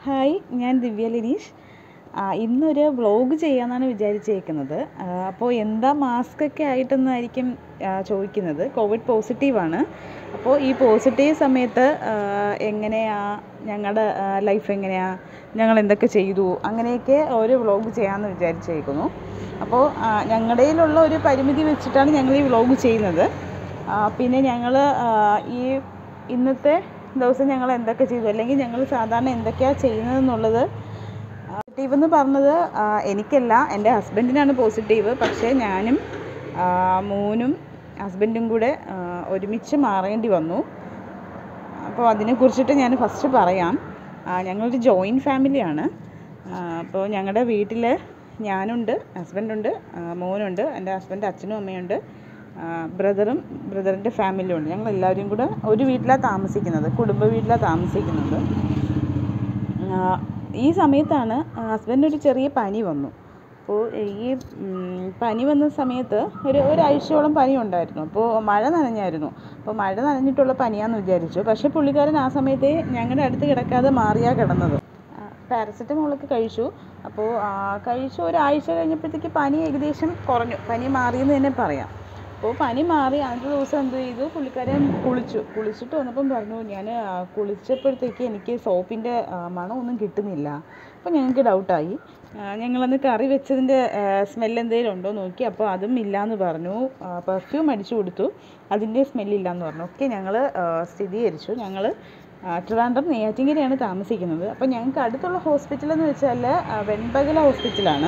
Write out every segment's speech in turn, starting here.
Hi ഞാൻ ദിവ്യ ലിനീഷ് ആ, ഇന്നൊരു വ്ളോഗ് ചെയ്യാമെന്നാണ് വിചാരിച്ചേക്കുന്നത് ആ, അപ്പോൾ എന്താ മാസ്ക് ഒക്കെ ആയിട്ടെന്നായിരിക്കും ആ, ചോദിക്കുന്നത് കോവിഡ് പോസിറ്റീവാണ് അപ്പോൾ ഈ പോസിറ്റീവ് സമയത്ത് ആ, എങ്ങനെയാ ഞങ്ങളുടെ ലൈഫ് എങ്ങനെയാ ഞങ്ങൾ എന്തൊക്കെ ചെയ്തു അങ്ങനെയൊക്കെ ഒരു വ്ളോഗ് ചെയ്യാമെന്ന് വിചാരിച്ചേക്കുന്നു അപ്പോൾ ഞങ്ങളുടെ കയ്യിലുള്ള ഒരു പരിമിതി വെച്ചിട്ടാണ് ഞങ്ങൾ ഈ വ്ളോഗ് ചെയ്യുന്നത് ആ, പിന്നെ ഞങ്ങൾ ഈ ഇന്നത്തെ ദിവസം ഞങ്ങൾ എന്തൊക്കെ ചെയ്തു അല്ലെങ്കിൽ ഞങ്ങൾ സാധാരണ എന്തൊക്കെയാണ് ചെയ്യുന്നതെന്നുള്ളത് പോസിറ്റീവ് എന്ന് പറഞ്ഞത് ആ, എനിക്കല്ല എൻ്റെ ഹസ്ബൻഡിനാണ് പോസിറ്റീവ് പക്ഷേ ഞാനും ആ, മോനും ഹസ്ബൻഡും കൂടെ ആ, ഒരുമിച്ച് മാറേണ്ടി വന്നു അപ്പോൾ അതിനെക്കുറിച്ചിട്ട് ഞാൻ ഫസ്റ്റ് പറയാം ആ, ഞങ്ങളൊരു ജോയിൻറ്റ് ഫാമിലിയാണ് ആ, അപ്പോൾ ഞങ്ങളുടെ വീട്ടിൽ ഞാനുണ്ട് ഹസ്ബൻഡുണ്ട് ആ, മോനുണ്ട് എൻ്റെ ഹസ്ബൻഡ് അച്ഛനും അമ്മയുണ്ട് ബ്രദറും ബ്രദറിൻ്റെ ഫാമിലിയും ഉണ്ട് ഞങ്ങൾ എല്ലാവരും കൂടെ ഒരു വീട്ടിലാണ് താമസിക്കുന്നത് കുടുംബ വീട്ടിലാണ് താമസിക്കുന്നത് ആ, ഈ സമയത്താണ് ഹസ്ബൻഡിന് ഒരു ചെറിയ പനി വന്നു അപ്പോൾ ഈ ഉം, പനി വന്ന സമയത്ത് ഒരു ഒരാഴ്ചയോളം പനി ഉണ്ടായിരുന്നു അപ്പോൾ മഴ നനഞ്ഞായിരുന്നു അപ്പോൾ മഴ നനഞ്ഞിട്ടുള്ള പനിയാന്ന് വിചാരിച്ചു പക്ഷേ പുള്ളിക്കാരൻ ആ സമയത്തെ ഞങ്ങളുടെ അടുത്ത് കിടക്കാതെ മാറിയാ കിടന്നത് പാരസെറ്റമോളൊക്കെ കഴിച്ചു അപ്പോൾ കഴിച്ചു ഒരാഴ്ച കഴിഞ്ഞപ്പോഴത്തേക്ക് പനി ഏകദേശം കുറഞ്ഞു പനി മാറിയെന്ന് തന്നെ പറയാം അപ്പോൾ പനി മാറി അഞ്ച് ദിവസം എന്ത് ചെയ്തു പുള്ളിക്കാരൻ കുളിച്ചു കുളിച്ചിട്ട് വന്നപ്പം പറഞ്ഞു ഞാൻ കുളിച്ചപ്പോഴത്തേക്ക് എനിക്ക് സോപ്പിൻ്റെ മണമൊന്നും കിട്ടുന്നില്ല അപ്പോൾ ഞങ്ങൾക്ക് ഡൗട്ടായി ഞങ്ങളന്ന് കറി വെച്ചതിൻ്റെ സ്മെൽ എന്തെങ്കിലും ഉണ്ടോ എന്ന് നോക്കി അപ്പോൾ അതും ഇല്ലയെന്ന് പറഞ്ഞു പെർഫ്യൂം അടിച്ചു കൊടുത്തു അതിൻ്റെ സ്മെല്ലില്ലയെന്ന് പറഞ്ഞു ഒക്കെ ഞങ്ങൾ സ്ഥിരീകരിച്ചു ഞങ്ങൾ ട്രിവാൻഡ്രം നെയ്യാറ്റിൻകരയാണ് താമസിക്കുന്നത് അപ്പോൾ ഞങ്ങൾക്ക് അടുത്തുള്ള ഹോസ്പിറ്റൽ എന്ന് വെച്ചാൽ വെൺപകല ഹോസ്പിറ്റലാണ്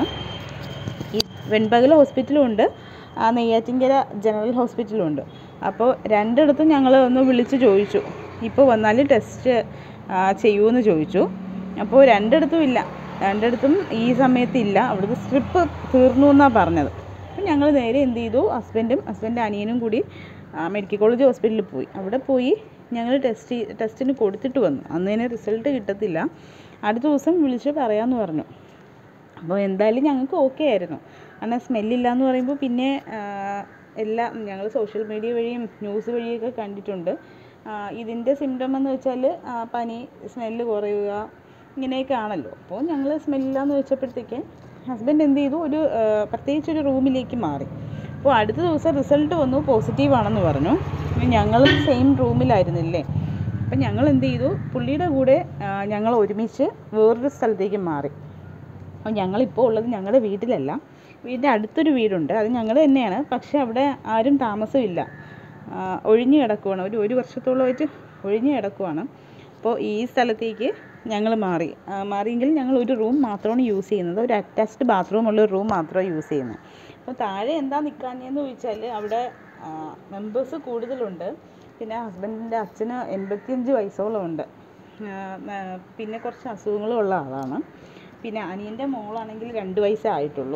ഈ വെൺപകല ഹോസ്പിറ്റലും ഉണ്ട് ആ നെയ്യാറ്റിൻകര ജനറൽ ഹോസ്പിറ്റലും ഉണ്ട് അപ്പോൾ രണ്ടിടത്തും ഞങ്ങൾ ഒന്ന് വിളിച്ച് ചോദിച്ചു ഇപ്പോൾ വന്നാൽ ടെസ്റ്റ് ചെയ്യുമെന്ന് ചോദിച്ചു അപ്പോൾ രണ്ടിടത്തും ഇല്ല രണ്ടിടത്തും ഈ സമയത്ത് ഇല്ല അവിടുത്തെ സ്ട്രിപ്പ് തീർന്നു എന്നാണ് പറഞ്ഞത് അപ്പോൾ ഞങ്ങൾ നേരെ എന്ത് ചെയ്തു ഹസ്ബൻഡും ഹസ്ബൻഡ് അനിയനും കൂടി ആ, മെഡിക്കൽ കോളേജ് ഹോസ്പിറ്റലിൽ പോയി അവിടെ പോയി ഞങ്ങൾ ടെസ്റ്റ് ടെസ്റ്റിന് കൊടുത്തിട്ട് വന്നു അന്ന് തന്നെ റിസൾട്ട് കിട്ടത്തില്ല അടുത്ത ദിവസം വിളിച്ച് പറയാമെന്ന് പറഞ്ഞു അപ്പോൾ എന്തായാലും ഞങ്ങൾക്ക് ഓക്കെ ആയിരുന്നു കാരണം സ്മെല്ലില്ല എന്ന് പറയുമ്പോൾ പിന്നെ ആ, എല്ലാം ഞങ്ങൾ സോഷ്യൽ മീഡിയ വഴിയും ന്യൂസ് വഴിയൊക്കെ കണ്ടിട്ടുണ്ട് ആ, ഇതിൻ്റെ സിംറ്റം എന്ന് വെച്ചാൽ ആ, പനി സ്മെല്ല് കുറയുക ഇങ്ങനെയൊക്കെ ആണല്ലോ അപ്പോൾ ഞങ്ങൾ സ്മെല്ലില്ല എന്ന് വെച്ചപ്പോഴത്തേക്ക് ഹസ്ബൻഡ് എന്ത് ചെയ്തു ഒരു ആ, പ്രത്യേകിച്ച് ഒരു റൂമിലേക്ക് മാറി അപ്പോൾ അടുത്ത ദിവസം റിസൾട്ട് വന്നു പോസിറ്റീവ് ആണെന്ന് പറഞ്ഞു ഞങ്ങൾ സെയിം റൂമിലായിരുന്നില്ലേ അപ്പം ഞങ്ങൾ എന്ത് ചെയ്തു പുള്ളിയുടെ കൂടെ ആ, ഞങ്ങൾ ഒരുമിച്ച് വേറൊരു സ്ഥലത്തേക്ക് മാറി അപ്പോൾ ഞങ്ങളിപ്പോൾ ഉള്ളത് ഞങ്ങളുടെ വീട്ടിലല്ല വീടിൻ്റെ അടുത്തൊരു വീടുണ്ട് അത് ഞങ്ങൾ തന്നെയാണ് പക്ഷേ അവിടെ ആരും താമസമില്ല ആ, ഒഴിഞ്ഞു കിടക്കുവാണ് ഒരു ഒരു വർഷത്തോളമായിട്ട് ഒഴിഞ്ഞു കിടക്കുവാണ് അപ്പോൾ ഈ സ്ഥലത്തേക്ക് ഞങ്ങൾ മാറി ആ, മാറിയെങ്കിൽ ഞങ്ങൾ ഒരു റൂം മാത്രമാണ് യൂസ് ചെയ്യുന്നത് ഒരു അറ്റാച്ച്ഡ് ബാത്റൂം ഉള്ള ഒരു റൂം മാത്രമാണ് യൂസ് ചെയ്യുന്നത് അപ്പോൾ താഴെ എന്താ നിൽക്കാഞ്ഞെന്ന് ചോദിച്ചാൽ അവിടെ മെമ്പേഴ്സ് കൂടുതലുണ്ട് പിന്നെ ഹസ്ബൻഡിൻ്റെ അച്ഛന് എൺപത്തിയഞ്ച് വയസ്സോളം ഉണ്ട് ആ, ആ, പിന്നെ കുറച്ച് അസുഖങ്ങളും ഉള്ള ആളാണ് പിന്നെ അനിയൻ്റെ മോളാണെങ്കിൽ രണ്ട് വയസ്സേ ആയിട്ടുള്ളൂ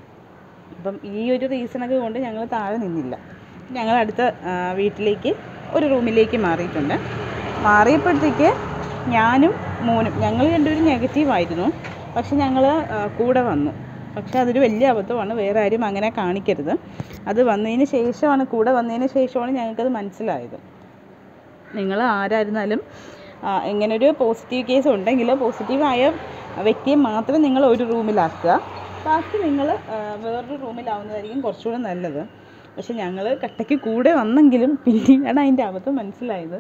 അപ്പം ഈ ഒരു റീസണൊക്കെ കൊണ്ട് ഞങ്ങൾ താഴെ നിന്നില്ല ഞങ്ങൾ അടുത്ത ആ, വീട്ടിലേക്ക് ഒരു റൂമിലേക്ക് മാറിയിട്ടുണ്ട് മാറിയപ്പോഴത്തേക്ക് ഞാനും മോനും ഞങ്ങൾ രണ്ടുപേരും നെഗറ്റീവ് ആയിരുന്നു പക്ഷെ ഞങ്ങൾ കൂടെ വന്നു പക്ഷെ അതൊരു വലിയ അബദ്ധമാണ് വേറെ ആരും അങ്ങനെ കാണിക്കരുത് അത് വന്നതിന് ശേഷമാണ് കൂടെ വന്നതിന് ശേഷമാണ് ഞങ്ങൾക്കത് മനസ്സിലായത് നിങ്ങൾ ആരായിരുന്നാലും ആ, ഇങ്ങനൊരു പോസിറ്റീവ് കേസ് ഉണ്ടെങ്കിൽ പോസിറ്റീവായ വ്യക്തിയെ മാത്രം നിങ്ങൾ ഒരു റൂമിലാക്കുക ബാക്കി നിങ്ങൾ വേറൊരു റൂമിലാവുന്നതായിരിക്കും കുറച്ചുകൂടെ നല്ലത് പക്ഷെ ഞങ്ങൾ കട്ടയ്ക്ക് കൂടെ വന്നെങ്കിലും പിന്നീടാണ് അതിൻ്റെ അബദ്ധം മനസ്സിലായത്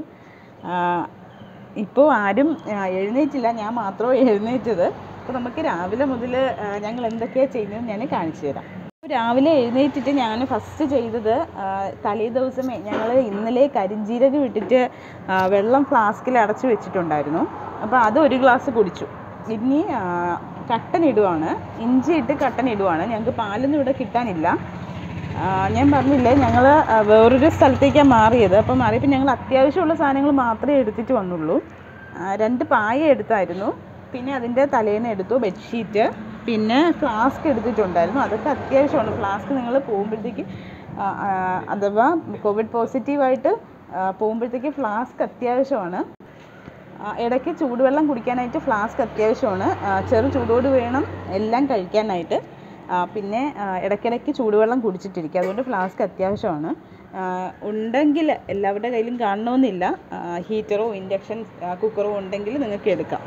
ഇപ്പോൾ ആരും ആ, എഴുന്നേറ്റില്ല ഞാൻ മാത്രമേ എഴുന്നേറ്റത് അപ്പോൾ നമുക്ക് രാവിലെ മുതൽ ഞങ്ങൾ എന്തൊക്കെയാണ് ചെയ്യുന്നത് ഞാൻ കാണിച്ചു തരാം അപ്പോൾ രാവിലെ എഴുന്നേറ്റിട്ട് ഞാൻ ഫസ്റ്റ് ചെയ്തത് ആ, തലേ ദിവസമേ ഞങ്ങൾ ഇന്നലെ കരിഞ്ജീരകം ഇട്ടിട്ട് ആ, വെള്ളം ഫ്ലാസ്കിൽ അടച്ചു വെച്ചിട്ടുണ്ടായിരുന്നു അപ്പോൾ അത് ഒരു ഗ്ലാസ് കുടിച്ചു ഇനി ആ, കട്ടൻ ഇടുവാണ് ഇഞ്ചി ഇട്ട് കട്ടൻ ഇടുവാണ് ഞങ്ങൾക്ക് പാലൊന്നും ഇവിടെ കിട്ടാനില്ല ആ, ഞാൻ പറഞ്ഞില്ലേ ഞങ്ങൾ വേറൊരു സ്ഥലത്തേക്കാണ് മാറിയത് അപ്പോൾ മാറിയപ്പോൾ ഞങ്ങൾ അത്യാവശ്യമുള്ള സാധനങ്ങൾ മാത്രമേ എടുത്തിട്ട് വന്നുള്ളൂ ആ, രണ്ട് പായ എടുത്തായിരുന്നു പിന്നെ അതിൻ്റെ തലേന്ന് എടുത്തു ബെഡ്ഷീറ്റ് പിന്നെ ഫ്ലാസ്ക് എടുത്തിട്ടുണ്ടായിരുന്നു അതൊക്കെ അത്യാവശ്യമാണ് ഫ്ലാസ്ക് നിങ്ങൾ പോകുമ്പോഴത്തേക്ക് ആ, ആ, അഥവാ കോവിഡ് പോസിറ്റീവായിട്ട് പോകുമ്പോഴത്തേക്ക് ഫ്ലാസ്ക് അത്യാവശ്യമാണ് ആ, ഇടയ്ക്ക് ചൂടുവെള്ളം കുടിക്കാനായിട്ട് ഫ്ലാസ്ക് അത്യാവശ്യമാണ് ആ, ചെറു ചൂടോട് വേണം എല്ലാം കഴിക്കാനായിട്ട് ആ, പിന്നെ ആ, ഇടയ്ക്കിടയ്ക്ക് ചൂടുവെള്ളം കുടിച്ചിട്ടിരിക്കുക അതുകൊണ്ട് ഫ്ലാസ്ക് അത്യാവശ്യമാണ് ആ, ഉണ്ടെങ്കിൽ എല്ലാവരുടെ കയ്യിലും കാണണമെന്നില്ല ഹീറ്ററോ ഇൻഡക്ഷൻ കുക്കറോ ഉണ്ടെങ്കിൽ നിങ്ങൾക്ക് എടുക്കാം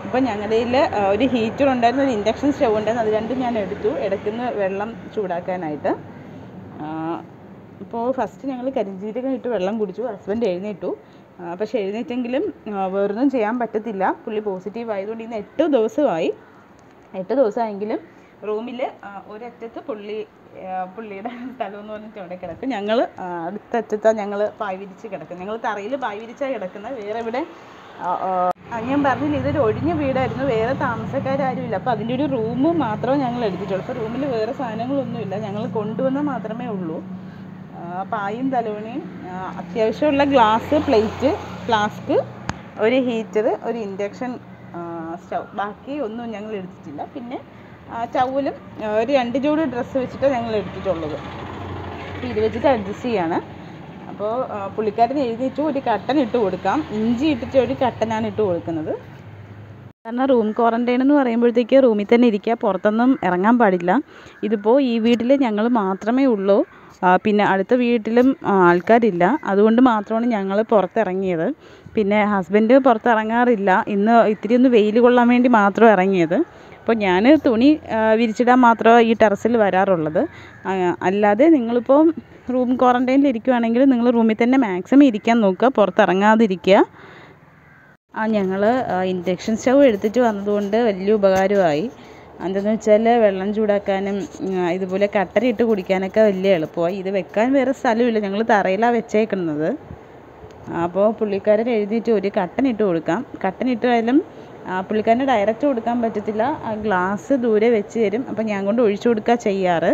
അപ്പോൾ ഞങ്ങളുടെ കയ്യിൽ ഒരു ഹീറ്റർ ഉണ്ടായിരുന്നു ഒരു ഇൻഡക്ഷൻ സ്റ്റവ് ഉണ്ടായിരുന്നു അത് രണ്ടും ഞാൻ എടുത്തു ഇടയ്ക്കുന്ന വെള്ളം ചൂടാക്കാനായിട്ട് അപ്പോൾ ഫസ്റ്റ് ഞങ്ങൾ കരിഞ്ജീരകം ഇട്ട് വെള്ളം കുടിച്ചു ഹസ്ബൻഡ് എഴുന്നേറ്റു ആ, പക്ഷേ എഴുന്നേറ്റെങ്കിലും ആ, വേറൊന്നും ചെയ്യാൻ പറ്റത്തില്ല പുള്ളി പോസിറ്റീവ് ആയതുകൊണ്ട് ഇന്ന് എട്ട് ദിവസമായി എട്ട് ദിവസമായെങ്കിലും റൂമിൽ ഒരറ്റത്ത് പുള്ളി ആ, പുള്ളിയുടെ സ്ഥലം എന്ന് പറഞ്ഞിട്ട് അവിടെ കിടക്കും ഞങ്ങൾ അടുത്ത അറ്റത്താണ് ഞങ്ങൾ പായ് വിരിച്ച് കിടക്കും ഞങ്ങൾ തറയിൽ പായ് വിരിച്ചാണ് കിടക്കുന്നത് വേറെ ഇവിടെ ആ, ആ, ആ, ഞാൻ പറഞ്ഞില്ല ഇതൊരു ഒഴിഞ്ഞ വീടായിരുന്നു വേറെ താമസക്കാരും ഇല്ല അപ്പോൾ അതിൻ്റെ ഒരു റൂം മാത്രമേ ഞങ്ങൾ എടുത്തിട്ടുള്ളൂ അപ്പോൾ റൂമിൽ വേറെ സാധനങ്ങളൊന്നുമില്ല ഞങ്ങൾ കൊണ്ടുവന്ന മാത്രമേ ഉള്ളൂ ആ, പായും തലോണിയും ആ, അത്യാവശ്യമുള്ള ഗ്ലാസ് പ്ലേറ്റ് ഫ്ലാസ്ക് ഒരു ഹീറ്റർ ഒരു ഇൻഡക്ഷൻ സ്റ്റൗ ബാക്കി ഒന്നും ഞങ്ങൾ എടുത്തിട്ടില്ല പിന്നെ ആ, ടവലും ആ, ഒരു രണ്ട് ജോഡി ഡ്രസ്സ് വെച്ചിട്ട് ഞങ്ങൾ എടുത്തിട്ടുള്ളത് അപ്പോൾ ഇത് വെച്ചിട്ട് അഡ്ജസ്റ്റ് ചെയ്യാണ് അപ്പോൾ ആ, പുള്ളിക്കാരൻ എഴുതിയിട്ട് ഒരു കട്ടൻ ഇട്ട് കൊടുക്കാം ഇഞ്ചി ഇട്ടിട്ട് ഒരു കട്ടനാണ് ഇട്ട് കൊടുക്കുന്നത് കാരണം റൂം ക്വാറൻറ്റൈൻ എന്ന് പറയുമ്പോഴത്തേക്ക് റൂമിൽ തന്നെ ഇരിക്കുക പുറത്തൊന്നും ഇറങ്ങാൻ പാടില്ല ഇതിപ്പോൾ ഈ വീട്ടിൽ ഞങ്ങൾ മാത്രമേ ഉള്ളൂ ആ, പിന്നെ അടുത്ത വീട്ടിലും ആ, ആൾക്കാരില്ല അതുകൊണ്ട് മാത്രമാണ് ഞങ്ങൾ പുറത്തിറങ്ങിയത് പിന്നെ ഹസ്ബൻഡ് പുറത്തിറങ്ങാറില്ല ഇന്ന് ഇത്തിരി ഒന്ന് വെയിൽ കൊള്ളാൻ വേണ്ടി മാത്രം ഇറങ്ങിയത് അപ്പോൾ ഞാൻ തുണി ആ, വിരിച്ചിടാൻ മാത്രമേ ഈ ടെറസിൽ വരാറുള്ളത് ആ, അല്ലാതെ നിങ്ങളിപ്പോൾ റൂം ക്വാറൻറ്റൈനിൽ ഇരിക്കുവാണെങ്കിൽ നിങ്ങൾ റൂമിൽ തന്നെ മാക്സിമം ഇരിക്കാൻ നോക്കുക പുറത്തിറങ്ങാതിരിക്കുക ആ ഞങ്ങൾ ഇൻഡക്ഷൻ സ്റ്റവ് എടുത്തിട്ട് വന്നതുകൊണ്ട് വലിയ ഉപകാരമായി എന്താണെന്ന് വെച്ചാൽ വെള്ളം ചൂടാക്കാനും ഉം, ഇതുപോലെ കട്ടരിട്ട് കുടിക്കാനൊക്കെ വലിയ എളുപ്പമായി ഇത് വെക്കാൻ വേറെ സ്ഥലമില്ല ഞങ്ങൾ തറയിലാണ് വെച്ചേക്കുന്നത് അപ്പോൾ പുള്ളിക്കാരൻ എഴുതിയിട്ട് ഒരു കട്ടൻ ഇട്ട് കൊടുക്കാം കട്ടൻ ഇട്ടായാലും ആ, പുള്ളിക്കാരന് ഡയറക്റ്റ് കൊടുക്കാൻ പറ്റത്തില്ല ആ ഗ്ലാസ് ദൂരെ വെച്ച് തരും അപ്പോൾ ഞാൻ കൊണ്ട് ഒഴിച്ചു കൊടുക്കുക ചെയ്യാറ്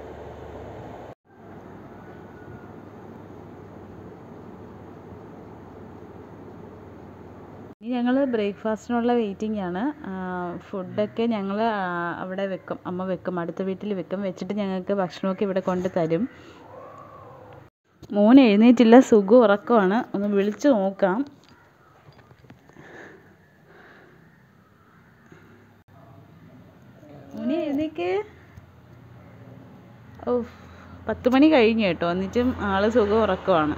ഇനി ഞങ്ങൾ ബ്രേക്ക്ഫാസ്റ്റിനുള്ള വെയിറ്റിംഗ് ആണ് ഫുഡൊക്കെ ഞങ്ങൾ അവിടെ വെക്കും അമ്മ വെക്കും അടുത്ത വീട്ടിൽ വെക്കും വെച്ചിട്ട് ഞങ്ങൾക്ക് ഭക്ഷണമൊക്കെ ഇവിടെ കൊണ്ട് തരും മോൻ എഴുന്നേറ്റില്ല സുഖം ഉറക്കമാണ് ഒന്ന് വിളിച്ചു നോക്കാം മോനെ എഴുന്നേക്ക് ഓ പത്ത് മണി കഴിഞ്ഞു കേട്ടോ എന്നിട്ടും ആള് സുഖം ഉറക്കമാണ്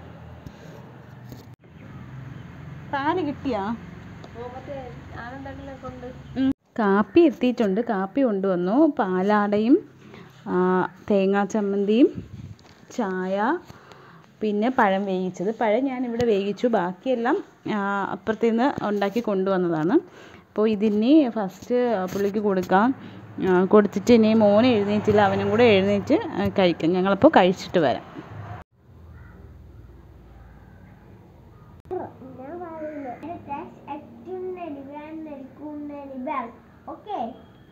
പാല് കിട്ടിയാ ഉം. കാപ്പി എത്തിയിട്ടുണ്ട് കാപ്പി കൊണ്ടുവന്നു പാലാടയും ആ, തേങ്ങാ ചമ്മന്തിയും ചായ പിന്നെ പഴം വേവിച്ചത് പഴം ഞാൻ ഇവിടെ വേവിച്ചു ബാക്കിയെല്ലാം ആ, അപ്പുറത്ത് നിന്ന് ഉണ്ടാക്കി കൊണ്ടുവന്നതാണ് അപ്പോൾ ഇതിനി ഫസ്റ്റ് പുള്ളിക്ക് കൊടുക്കാം ആ, കൊടുത്തിട്ട് ഇനി മോൻ എഴുന്നേറ്റില്ല അവനും കൂടെ എഴുന്നേറ്റ് ആ, കഴിക്കാം ഞങ്ങളപ്പോൾ കഴിച്ചിട്ട് വരാം ഞാൻ പറയുന്നു ടെസ്റ്റ് എത്തുന്നടി വേണ്ടടി കുന്നടി ബാഗ് ഓക്കെ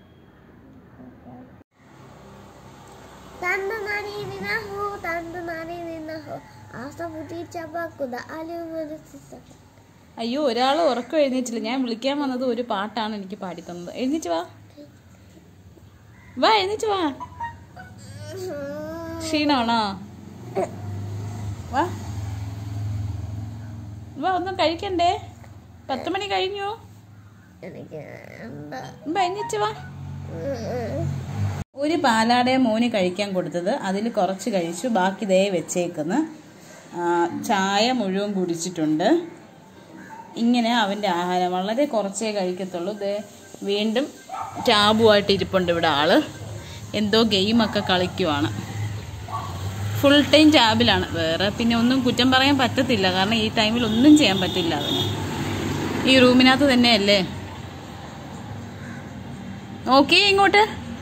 തന്നനാരി വിനഹു തന്നനാരി വിനഹു ആസ പുതി ചബക്കുത അലുമൊരു സിസ്റ്റർ അയ്യോ ഒരാൾ ഉറക്കം എഴുന്നേറ്റില്ല ഞാൻ വിളിക്കാൻ വന്നത് ഒരു പാട്ടാണ് എനിക്ക് പാടിത്തന്നത് എഴുന്നേറ്റ് വാ വാ എഴുന്നേറ്റ് വാ ക്ഷീണമാണോ വാ വാ ഒന്നും കഴിക്കണ്ടേ പത്ത് മണി കഴിഞ്ഞു എനിക്ക് എന്താ വാ എഴുന്നേറ്റ് വാ ഒരു പാലാടയെ മോന് കഴിക്കാൻ കൊടുത്തത് അതിൽ കുറച്ച് കഴിച്ചു ബാക്കി ദേ വെച്ചേക്കുന്നു ആ, ചായ മുഴുവൻ കുടിച്ചിട്ടുണ്ട് ഇങ്ങനെ അവൻ്റെ ആഹാരം വളരെ കുറച്ചേ കഴിക്കത്തുള്ളൂ ദേ വീണ്ടും ടാബുമായിട്ട് ഇരിപ്പുണ്ട് ഇവിടെ ആള് എന്തോ ഗെയിമൊക്കെ കളിക്കുവാണ് ഫുൾ ടൈം ടാബിലാണ് വേറെ പിന്നെ ഒന്നും കുറ്റം പറയാൻ പറ്റത്തില്ല കാരണം ഈ ടൈമിൽ ഒന്നും ചെയ്യാൻ പറ്റില്ല അവന് ഈ റൂമിനകത്ത് തന്നെയല്ലേ നോക്കിയേ ഇങ്ങോട്ട്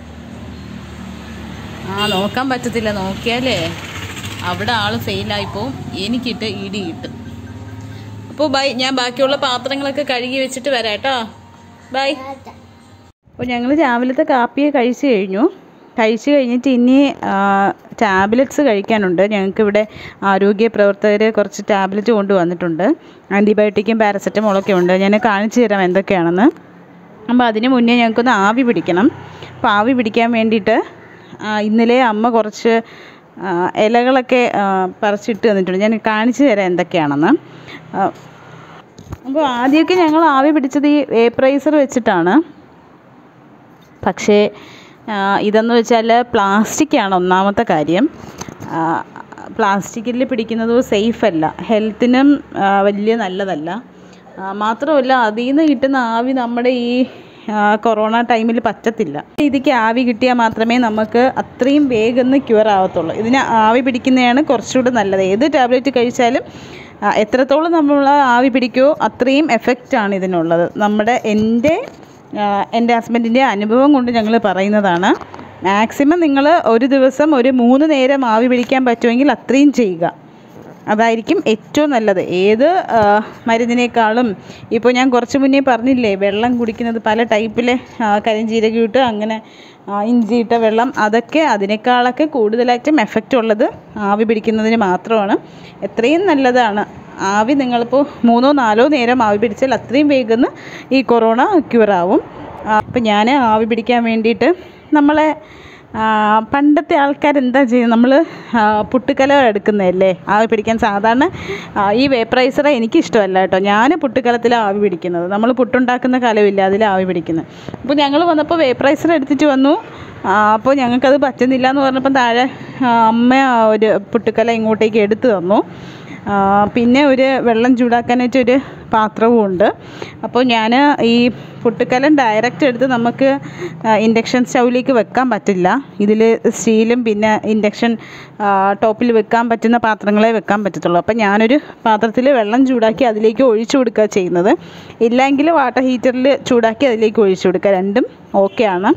ആ നോക്കാൻ പറ്റത്തില്ല നോക്കിയാലേ അവിടെ ആള് ഫെയിലായിപ്പോവും എനിക്കിട്ട് ഇടി കിട്ടും അപ്പോൾ ബൈ ഞാൻ ബാക്കിയുള്ള പാത്രങ്ങളൊക്കെ കഴുകി വെച്ചിട്ട് വരാം കേട്ടോ ബൈ അപ്പോൾ ഞങ്ങൾ രാവിലത്തെ കാപ്പിയെ കഴിച്ചു കഴിഞ്ഞു കഴിച്ചു കഴിഞ്ഞിട്ട് ഇനി ടാബ്ലറ്റ്സ് കഴിക്കാനുണ്ട് ഞങ്ങൾക്കിവിടെ ആരോഗ്യ പ്രവർത്തകർ കുറച്ച് ടാബ്ലറ്റ് കൊണ്ടുവന്നിട്ടുണ്ട് ആൻറ്റിബയോട്ടിക്കും പാരസെറ്റമോളൊക്കെ ഉണ്ട് ഞാൻ കാണിച്ചു തരാം എന്തൊക്കെയാണെന്ന് അപ്പോൾ അതിന് മുന്നേ ഞങ്ങൾക്കൊന്ന് ആവി പിടിക്കണം അപ്പോൾ ആവി പിടിക്കാൻ വേണ്ടിയിട്ട് ആ, ഇന്നലെ അമ്മ കുറച്ച് ആ, ഇലകളൊക്കെ ആ, പറിച്ചിട്ട് തന്നിട്ടുണ്ട് ഞാൻ കാണിച്ചു തരാം എന്തൊക്കെയാണെന്ന് ആ, അപ്പോൾ ആദ്യമൊക്കെ ഞങ്ങൾ ആവി പിടിച്ചത് ഈ വേപ്രൈസർ വെച്ചിട്ടാണ് പക്ഷേ ആ, ഇതെന്ന് വെച്ചാൽ പ്ലാസ്റ്റിക്കാണ് ഒന്നാമത്തെ കാര്യം പ്ലാസ്റ്റിക്കിൽ പിടിക്കുന്നത് സേഫ് അല്ല ഹെൽത്തിനും ആ, വലിയ നല്ലതല്ല ആ, മാത്രമല്ല അതിൽ നിന്ന് കിട്ടുന്ന ആവി നമ്മുടെ ഈ ആ, കൊറോണ ടൈമിൽ പറ്റത്തില്ല ഇതിക്ക് ആവി കിട്ടിയാൽ മാത്രമേ നമുക്ക് അത്രയും വേഗം ക്യൂർ ആവത്തുള്ളൂ ഇതിന് ആവി പിടിക്കുന്നതാണ് കുറച്ചുകൂടി നല്ലത് ഏത് ടാബ്ലറ്റ് കഴിച്ചാലും ആ, എത്രത്തോളം നമ്മൾ ആവി പിടിക്കുമോ അത്രയും എഫക്റ്റാണ് ഇതിനുള്ളത് നമ്മുടെ എൻ്റെ ആ, എൻ്റെ ഹസ്ബൻഡിൻ്റെ അനുഭവം കൊണ്ട് ഞങ്ങൾ പറയുന്നതാണ് മാക്സിമം നിങ്ങൾ ഒരു ദിവസം ഒരു മൂന്ന് നേരം ആവി പിടിക്കാൻ പറ്റുമെങ്കിൽ അത്രയും ചെയ്യുക അതായിരിക്കും ഏറ്റവും നല്ലത് ഏത് ആ, മരുന്നിനേക്കാളും ഇപ്പോൾ ഞാൻ കുറച്ച് മുന്നേ പറഞ്ഞില്ലേ വെള്ളം കുടിക്കുന്നത് പല ടൈപ്പിലെ ആ, കരിഞ്ജീരകം ഇട്ട് അങ്ങനെ ആ, ഇഞ്ചി ഇട്ട വെള്ളം അതൊക്കെ അതിനേക്കാളൊക്കെ കൂടുതലായിട്ടും എഫക്റ്റ് ഉള്ളത് ആവി പിടിക്കുന്നതിന് മാത്രമാണ് എത്രയും നല്ലതാണ് ആവി നിങ്ങളിപ്പോൾ മൂന്നോ നാലോ നേരം ആവി പിടിച്ചാൽ അത്രയും വേഗം ഈ കൊറോണ ക്യൂർ ആവും അപ്പം ഞാൻ ആവി പിടിക്കാൻ വേണ്ടിയിട്ട് നമ്മളെ ആ, പണ്ടത്തെ ആൾക്കാർ എന്താ ചെയ്യുന്നത് നമ്മൾ പുട്ടുകല എടുക്കുന്നതല്ലേ ആവി പിടിക്കാൻ സാധാരണ ആ, ഈ വേപ്പറൈസർ എനിക്ക് ഇഷ്ടമല്ല കേട്ടോ ഞാൻ പുട്ടുകലത്തിലാണ് ആവി പിടിക്കുന്നത് നമ്മൾ പുട്ടുണ്ടാക്കുന്ന കലമില്ല അതിൽ ആവി പിടിക്കുന്നത് അപ്പോൾ ഞങ്ങൾ വന്നപ്പോൾ വേപ്പറൈസർ എടുത്തിട്ട് വന്നു ആ, അപ്പോൾ ഞങ്ങൾക്കത് പറ്റുന്നില്ല എന്ന് പറഞ്ഞപ്പോൾ താഴെ ആ, അമ്മ ഒരു പുട്ടുകല ഇങ്ങോട്ടേക്ക് എടുത്തു തന്നു ആ, പിന്നെ ഒരു വെള്ളം ചൂടാക്കാനായിട്ട് ഒരു പാത്രവും ഉണ്ട് അപ്പോൾ ഞാൻ ഈ പുട്ടുക്കലം ഡയറക്റ്റ് എടുത്ത് നമുക്ക് ഇൻഡക്ഷൻ സ്റ്റൗവിലേക്ക് വെക്കാൻ പറ്റില്ല ഇതിൽ സ്റ്റീലും പിന്നെ ഇൻഡക്ഷൻ ടോപ്പിൽ വെക്കാൻ പറ്റുന്ന പാത്രങ്ങളെ വെക്കാൻ പറ്റത്തുള്ളൂ അപ്പോൾ ഞാനൊരു പാത്രത്തിൽ വെള്ളം ചൂടാക്കി അതിലേക്ക് ഒഴിച്ചു കൊടുക്കുക ചെയ്യുന്നത് ഇല്ലെങ്കിൽ വാട്ടർ ഹീറ്ററിൽ ചൂടാക്കി അതിലേക്ക് ഒഴിച്ചു കൊടുക്കുക രണ്ടും ഓക്കെയാണ്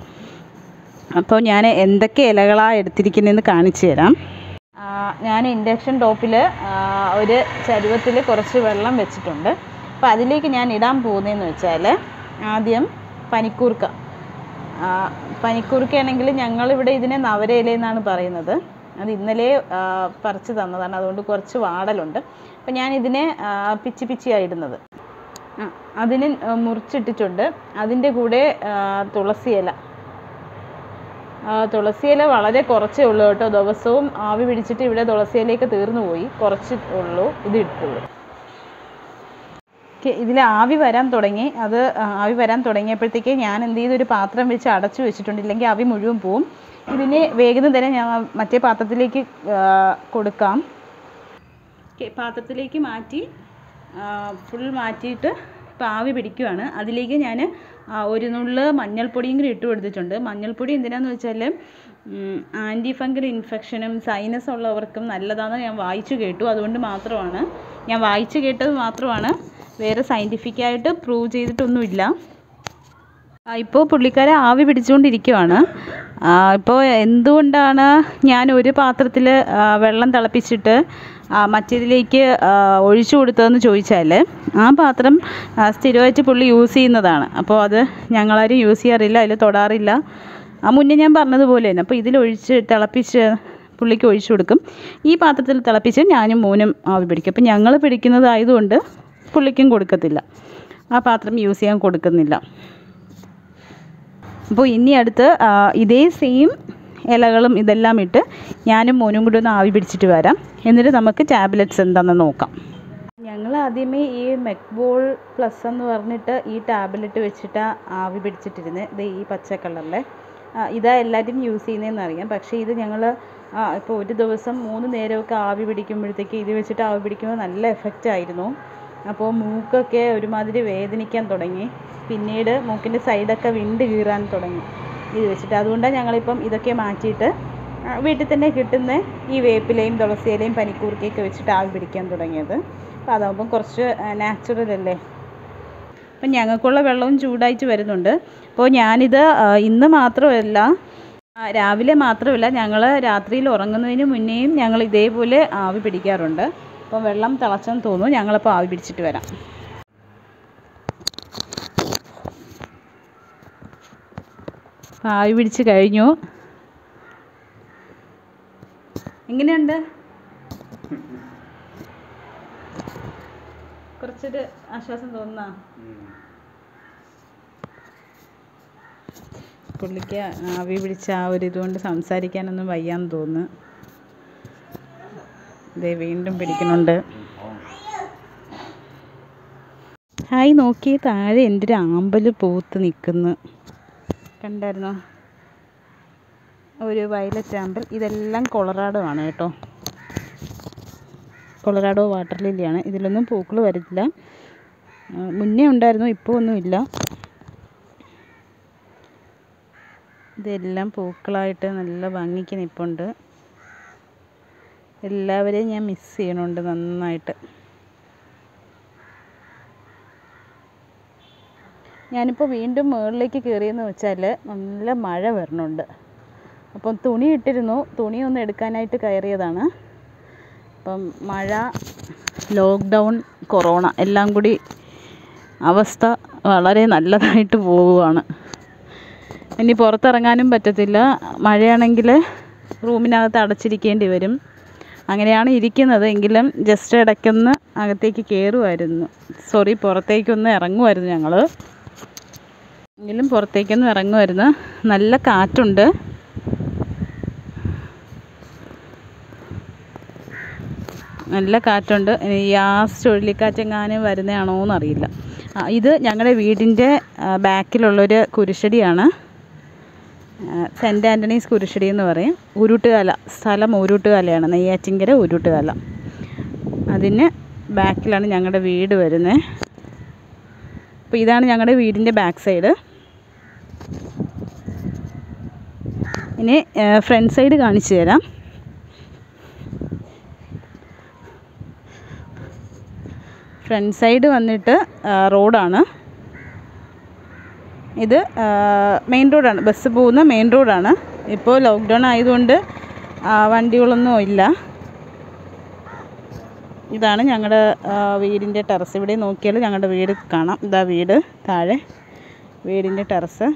അപ്പോൾ ഞാൻ എന്തൊക്കെ ഇലകളാണ് എടുത്തിരിക്കുന്നതെന്ന് കാണിച്ചു തരാം ആ, ഞാൻ ഇൻഡക്ഷൻ ടോപ്പിൽ ഒരു ചരുവത്തിൽ കുറച്ച് വെള്ളം വെച്ചിട്ടുണ്ട് അപ്പോൾ അതിലേക്ക് ഞാൻ ഇടാൻ പോകുന്നതെന്ന് വെച്ചാൽ ആദ്യം പനിക്കൂർക്ക ആ, പനിക്കൂർക്കയാണെങ്കിൽ ഞങ്ങളിവിടെ ഇതിനെ നവരയില എന്നാണ് പറയുന്നത് അത് ഇന്നലെ ആ, പറിച്ച് തന്നതാണ് അതുകൊണ്ട് കുറച്ച് വാടലുണ്ട് അപ്പോൾ ഞാൻ ഇതിനെ ആ, പിച്ചി പിച്ചിയാണ് ഇടുന്നത് ആ, അതിന് മുറിച്ചിട്ടിട്ടുണ്ട് അതിൻ്റെ കൂടെ ആ, തുളസി ഇല ആ, തുളസിയില വളരെ കുറച്ചേ ഉള്ളൂ കേട്ടോ ദിവസവും ആവി പിടിച്ചിട്ട് ഇവിടെ തുളസിയിലേക്ക് തീർന്നു പോയി കുറച്ച് ഉള്ളൂ ഇത് ഇട്ടുള്ളൂ ഇതിൽ ആവി വരാൻ തുടങ്ങി അത് ആ, ആവി വരാൻ തുടങ്ങിയപ്പോഴത്തേക്ക് ഞാൻ എന്ത് ചെയ്തു ഒരു പാത്രം വെച്ച് അടച്ചു വെച്ചിട്ടുണ്ട് ഇല്ലെങ്കിൽ ആവി മുഴുവൻ പോവും ഇതിന് വേഗം തന്നെ ഞാൻ മറ്റേ പാത്രത്തിലേക്ക് ആ, കൊടുക്കാം ഓക്കെ പാത്രത്തിലേക്ക് മാറ്റി ഫുൾ മാറ്റിയിട്ട് ഇപ്പോൾ ആവി പിടിക്കുവാണ് അതിലേക്ക് ഞാൻ ഒരു നുള്ള് മഞ്ഞൾപ്പൊടിയും കൂടി ഇട്ട് കൊടുത്തിട്ടുണ്ട് മഞ്ഞൾപ്പൊടി എന്തിനാന്ന് വെച്ചാൽ ആൻറ്റി ഫംഗൽ ഇൻഫെക്ഷനും സൈനസ് ഉള്ളവർക്കും നല്ലതാണെന്ന് ഞാൻ വായിച്ചു കേട്ടു അതുകൊണ്ട് മാത്രമാണ് ഞാൻ വായിച്ചു കേട്ടത് മാത്രമാണ് വേറെ സയൻറ്റിഫിക്കായിട്ട് പ്രൂവ് ചെയ്തിട്ടൊന്നുമില്ല ആ, ഇപ്പോൾ പുള്ളിക്കാരെ ആവി പിടിച്ചുകൊണ്ടിരിക്കുവാണ് ആ, ഇപ്പോൾ എന്തുകൊണ്ടാണ് ഞാൻ ഒരു പാത്രത്തിൽ വെള്ളം തിളപ്പിച്ചിട്ട് ആ, മറ്റേതിലേക്ക് ആ, ഒഴിച്ചു കൊടുത്തതെന്ന് ചോദിച്ചാൽ ആ പാത്രം ആ, സ്ഥിരമായിട്ട് പുള്ളി യൂസ് ചെയ്യുന്നതാണ് അപ്പോൾ അത് ഞങ്ങളാരും യൂസ് ചെയ്യാറില്ല അതിൽ തൊടാറില്ല ആ മുന്നേ ഞാൻ പറഞ്ഞതുപോലെ തന്നെ അപ്പോൾ ഇതിൽ ഒഴിച്ച് തിളപ്പിച്ച് പുള്ളിക്ക് ഒഴിച്ചു കൊടുക്കും ഈ പാത്രത്തിൽ തിളപ്പിച്ച് ഞാനും മോനും ആവി പിടിക്കും അപ്പോൾ ഞങ്ങൾ പിടിക്കുന്നതായതുകൊണ്ട് പുള്ളിക്കും കൊടുക്കത്തില്ല ആ പാത്രം യൂസ് ചെയ്യാൻ കൊടുക്കുന്നില്ല അപ്പോൾ ഇനി അടുത്ത് ആ, ഇതേ സെയിം ഇലകളും ഇതെല്ലാം ഇട്ട് ഞാനും മോനും കൂടി ഒന്ന് ആവി പിടിച്ചിട്ട് വരാം എന്നിട്ട് നമുക്ക് ടാബ്ലറ്റ്സ് എന്താണെന്ന് നോക്കാം ഞങ്ങൾ ആദ്യമേ ഈ മെക്ബോൾ പ്ലസ് എന്ന് പറഞ്ഞിട്ട് ഈ ടാബ്ലറ്റ് വെച്ചിട്ട് ആവി പിടിച്ചിട്ടിരുന്നത് ഇത് ഈ പച്ച കളറിലെ ഇതാ എല്ലാവരും യൂസ് ചെയ്യുന്നതെന്ന് അറിയാം പക്ഷേ ഇത് ഞങ്ങൾ ഇപ്പോൾ ഒരു ദിവസം മൂന്ന് നേരമൊക്കെ ആവി പിടിക്കുമ്പോഴത്തേക്ക് ഇത് വെച്ചിട്ട് ആവി പിടിക്കുമ്പോൾ നല്ല എഫക്റ്റ് ആയിരുന്നു അപ്പോൾ മൂക്കൊക്കെ ഒരുമാതിരി വേദനിക്കാൻ തുടങ്ങി പിന്നീട് മൂക്കിൻ്റെ സൈഡൊക്കെ വിണ്ട് കീറാൻ തുടങ്ങി ഇത് വെച്ചിട്ട് അതുകൊണ്ടാണ് ഞങ്ങളിപ്പം ഇതൊക്കെ മാറ്റിയിട്ട് ആ, വീട്ടിൽ തന്നെ കിട്ടുന്ന ഈ വേപ്പിലയും തുളസിയിലയും പനിക്കൂർക്കയൊക്കെ വെച്ചിട്ട് ആവി പിടിക്കാൻ തുടങ്ങിയത് അപ്പോൾ അതാകുമ്പം കുറച്ച് നാച്ചുറൽ അല്ലേ അപ്പം ഞങ്ങൾക്കുള്ള വെള്ളവും ചൂടായിട്ട് വരുന്നുണ്ട് അപ്പോൾ ഞാനിത് ആ, ഇന്ന് മാത്രമല്ല ആ, രാവിലെ മാത്രമല്ല ഞങ്ങൾ രാത്രിയിൽ ഉറങ്ങുന്നതിന് മുന്നേയും ഞങ്ങൾ ഇതേപോലെ ആവി പിടിക്കാറുണ്ട് അപ്പോൾ വെള്ളം തിളച്ചെന്ന് തോന്നുന്നു ഞങ്ങളപ്പോൾ ആവി പിടിച്ചിട്ട് വരാം അപ്പോൾ ആവി പിടിച്ച് കഴിഞ്ഞു എങ്ങനെയുണ്ട് കുറച്ചൊരു ആശ്വാസം തോന്നുന്ന പുള്ളിക്ക് ആവി പിടിച്ച ആ ഒരു ഇതുകൊണ്ട് സംസാരിക്കാനൊന്നും വയ്യാന്ന് തോന്നുന്നു ദേ വീണ്ടും പിടിക്കുന്നുണ്ട് ഹായ് നോക്കി താഴെ എൻ്റെ ഒരു ആമ്പൽ പൂത്ത് നിൽക്കുന്നു കണ്ടായിരുന്നോ ഒരു വയലറ്റ് ആമ്പൽ ഇതെല്ലാം കൊളറാഡോ ആണ് കേട്ടോ കൊളറാഡോ വാട്ടർ ലില്ലിയാണ് ഇതിലൊന്നും പൂക്കൾ വരത്തില്ല ആ, മുന്നേ ഉണ്ടായിരുന്നു ഇപ്പോൾ ഒന്നുമില്ല ഇതെല്ലാം പൂക്കളായിട്ട് നല്ല ഭംഗിക്ക് നിൽപ്പുണ്ട് എല്ലാവരെയും ഞാൻ മിസ് ചെയ്യണുണ്ട് നന്നായിട്ട് ഞാനിപ്പോൾ വീണ്ടും മുകളിലേക്ക് കയറിയെന്ന് വെച്ചാൽ നല്ല മഴ വരണുണ്ട് അപ്പം തുണി ഇട്ടിരുന്നു തുണി ഒന്ന് എടുക്കാനായിട്ട് കയറിയതാണ് അപ്പം മഴ ലോക്ക്ഡൗൺ കൊറോണ എല്ലാം കൂടി അവസ്ഥ വളരെ നല്ലതായിട്ട് പോവുകയാണ് ഇനി പുറത്തിറങ്ങാനും പറ്റത്തില്ല മഴയാണെങ്കിൽ റൂമിനകത്ത് അടച്ചിരിക്കേണ്ടി വരും അങ്ങനെയാണ് ഇരിക്കുന്നത് എങ്കിലും ജസ്റ്റ് ഇടയ്ക്കൊന്ന് അകത്തേക്ക് കയറുമായിരുന്നു സോറി പുറത്തേക്കൊന്ന് ഇറങ്ങുമായിരുന്നു ഞങ്ങൾ എങ്കിലും പുറത്തേക്കൊന്നും ഇറങ്ങുമായിരുന്നു നല്ല കാറ്റുണ്ട് നല്ല കാറ്റുണ്ട് ഇനി യാസ് ചുഴലിക്കാറ്റെങ്ങാനും വരുന്നതാണോ എന്നറിയില്ല ആ, ഇത് ഞങ്ങളുടെ വീടിൻ്റെ ബാക്കിലുള്ളൊരു കുരിശടിയാണ് സെൻറ്റ് ആൻ്റണീസ് കുരിശടി എന്ന് പറയും ഉരുട്ടുകാല സ്ഥലം ഉരുട്ടുകാലയാണ് നെയ്യാറ്റിങ്കര ഉരുട്ടുകാല അതിന് ബാക്കിലാണ് ഞങ്ങളുടെ വീട് വരുന്നത് അപ്പോൾ ഇതാണ് ഞങ്ങളുടെ വീടിൻ്റെ ബാക്ക് സൈഡ് ഇനി ഫ്രണ്ട് സൈഡ് കാണിച്ചു തരാം ഫ്രണ്ട് സൈഡ് വന്നിട്ട് ആ, റോഡാണ് ഇത് മെയിൻ റോഡാണ് ബസ് പോകുന്ന മെയിൻ റോഡാണ് ഇപ്പോൾ ലോക്ക്ഡൗൺ ആയതുകൊണ്ട് ആ, വണ്ടികളൊന്നും ഇല്ല ഇതാണ് ഞങ്ങളുടെ വീടിൻ്റെ ടെറസ് ഇവിടെ നോക്കിയാൽ ഞങ്ങളുടെ വീട് കാണാം ഇതാ വീട് താഴെ വീടിൻ്റെ ടെറസ്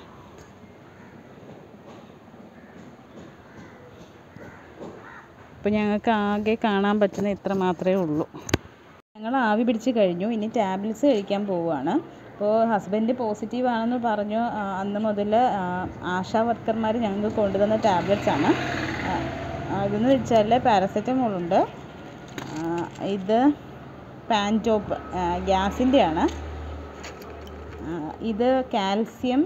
ഇപ്പോൾ ഞങ്ങൾക്ക് ആകെ കാണാൻ പറ്റുന്ന ഇത്ര മാത്രമേ ഉള്ളൂ ഞങ്ങൾ ആവി പിടിച്ച് കഴിഞ്ഞു ഇനി ടാബ്ലറ്റ്സ് കഴിക്കാൻ പോവുകയാണ് അപ്പോൾ ഹസ്ബൻഡ് പോസിറ്റീവ് ആണെന്ന് പറഞ്ഞു ആ, അന്ന് മുതൽ ആശാ വർക്കർമാർ ഞങ്ങൾക്ക് കൊണ്ടുതന്ന ടാബ്ലറ്റ്സ് ആണ് ആ, അതെന്ന് വെച്ചാൽ പാരസെറ്റമോൾ ഉണ്ട് ആ, ഇത് പാൻറ്റോപ്പ് ഗ്യാസിൻ്റെ ആണ് ആ, ഇത് calcium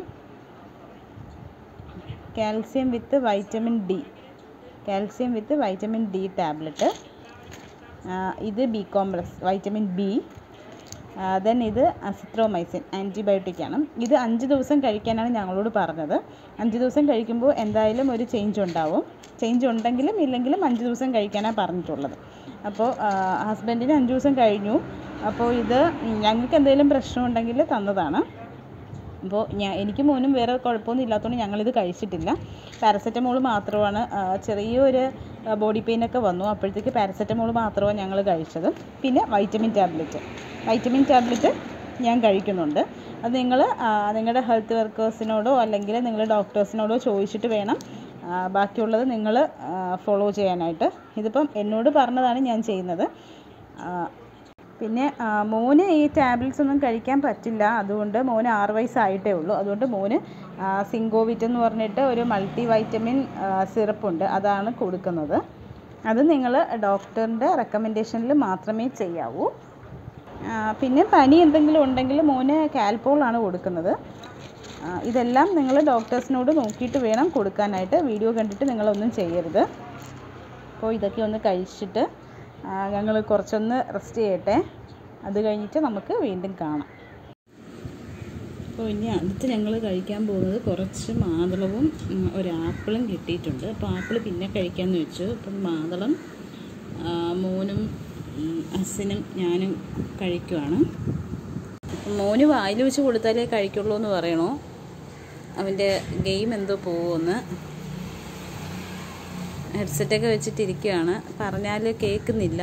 calcium with vitamin D calcium with vitamin D tablet ഇത് B complex vitamin B then ഇത് അസിത്രോമൈസിൻ ആൻറ്റിബയോട്ടിക് ആണ് ഇത് അഞ്ച് ദിവസം കഴിക്കാനാണ് ഞങ്ങളോട് പറഞ്ഞത് അഞ്ച് ദിവസം കഴിക്കുമ്പോൾ എന്തായാലും ഒരു ചേഞ്ച് ഉണ്ടാവും ചേഞ്ച് ഉണ്ടെങ്കിലും ഇല്ലെങ്കിലും അഞ്ച് ദിവസം കഴിക്കാനാണ് പറഞ്ഞിട്ടുള്ളത് അപ്പോൾ ഹസ്ബൻഡിന് അഞ്ച് ദിവസം കഴിഞ്ഞു അപ്പോൾ ഇത് ഞങ്ങൾക്ക് എന്തെങ്കിലും പ്രശ്നമുണ്ടെങ്കിൽ തന്നതാണ് അപ്പോൾ ഞാൻ എനിക്ക് മോനും വേറെ കുഴപ്പമൊന്നും ഇല്ലാത്തതുകൊണ്ട് ഞങ്ങളിത് കഴിച്ചിട്ടില്ല പാരസെറ്റമോൾ മാത്രമാണ് ആ, ചെറിയൊരു ബോഡി പെയിനൊക്കെ വന്നു അപ്പോഴത്തേക്ക് പാരസെറ്റമോൾ മാത്രമാണ് ഞങ്ങൾ കഴിച്ചത് പിന്നെ വൈറ്റമിൻ ടാബ്ലറ്റ് വൈറ്റമിൻ ടാബ്ലറ്റ് ഞാൻ കഴിക്കുന്നുണ്ട് അത് നിങ്ങൾ നിങ്ങളുടെ ഹെൽത്ത് വർക്കേഴ്സിനോടോ അല്ലെങ്കിൽ നിങ്ങൾ ഡോക്ടേഴ്സിനോടോ ചോദിച്ചിട്ട് വേണം ആ, ബാക്കിയുള്ളത് നിങ്ങൾ ഫോളോ ചെയ്യാനായിട്ട് ഇതിപ്പം എന്നോട് പറഞ്ഞതാണ് ഞാൻ ചെയ്യുന്നത് ആ, പിന്നെ ആ, മോന് ഈ ടാബ്ലറ്റ്സ് ഒന്നും കഴിക്കാൻ പറ്റില്ല അതുകൊണ്ട് മോന് ആറ് വയസ്സായിട്ടേ ഉള്ളൂ അതുകൊണ്ട് മോന് ആ, സിങ്കോവിറ്റ് എന്ന് പറഞ്ഞിട്ട് ഒരു മൾട്ടി വൈറ്റമിൻ സിറപ്പുണ്ട് അതാണ് കൊടുക്കുന്നത് അത് നിങ്ങൾ ഡോക്ടറിൻ്റെ റെക്കമെൻഡേഷനിൽ മാത്രമേ ചെയ്യാവൂ ആ, പിന്നെ പനി എന്തെങ്കിലും ഉണ്ടെങ്കിൽ മോന് കാൽപോളാണ് കൊടുക്കുന്നത് ആ, ഇതെല്ലാം നിങ്ങൾ ഡോക്ടേഴ്സിനോട് നോക്കിയിട്ട് വേണം കൊടുക്കാനായിട്ട് വീഡിയോ കണ്ടിട്ട് നിങ്ങളൊന്നും ചെയ്യരുത് അപ്പോൾ ഇതൊക്കെ ഒന്ന് കഴിച്ചിട്ട് ഞങ്ങൾ കുറച്ചൊന്ന് റെസ്റ്റ് ചെയ്യട്ടെ അത് കഴിഞ്ഞിട്ട് നമുക്ക് വീണ്ടും കാണാം അപ്പോൾ ഇനി അടുത്ത് ഞങ്ങൾ കഴിക്കാൻ പോകുന്നത് കുറച്ച് മാതളവും ഉം, ഒരു ആപ്പിളും കിട്ടിയിട്ടുണ്ട് അപ്പോൾ ആപ്പിൾ പിന്നെ കഴിക്കാമെന്ന് വെച്ചു അപ്പം മാതളം ആ, മോനും ഉം, അസിനും ഞാനും കഴിക്കുവാണ് അപ്പം മോന് വായിൽ വെച്ച് കൊടുത്താലേ കഴിക്കുള്ളൂ എന്ന് പറയണോ അവൻ്റെ ഗെയിം എന്തോ പോകുമെന്ന് ഹെഡ്സെറ്റൊക്കെ വെച്ചിട്ടിരിക്കുകയാണ് പറഞ്ഞാൽ കേൾക്കുന്നില്ല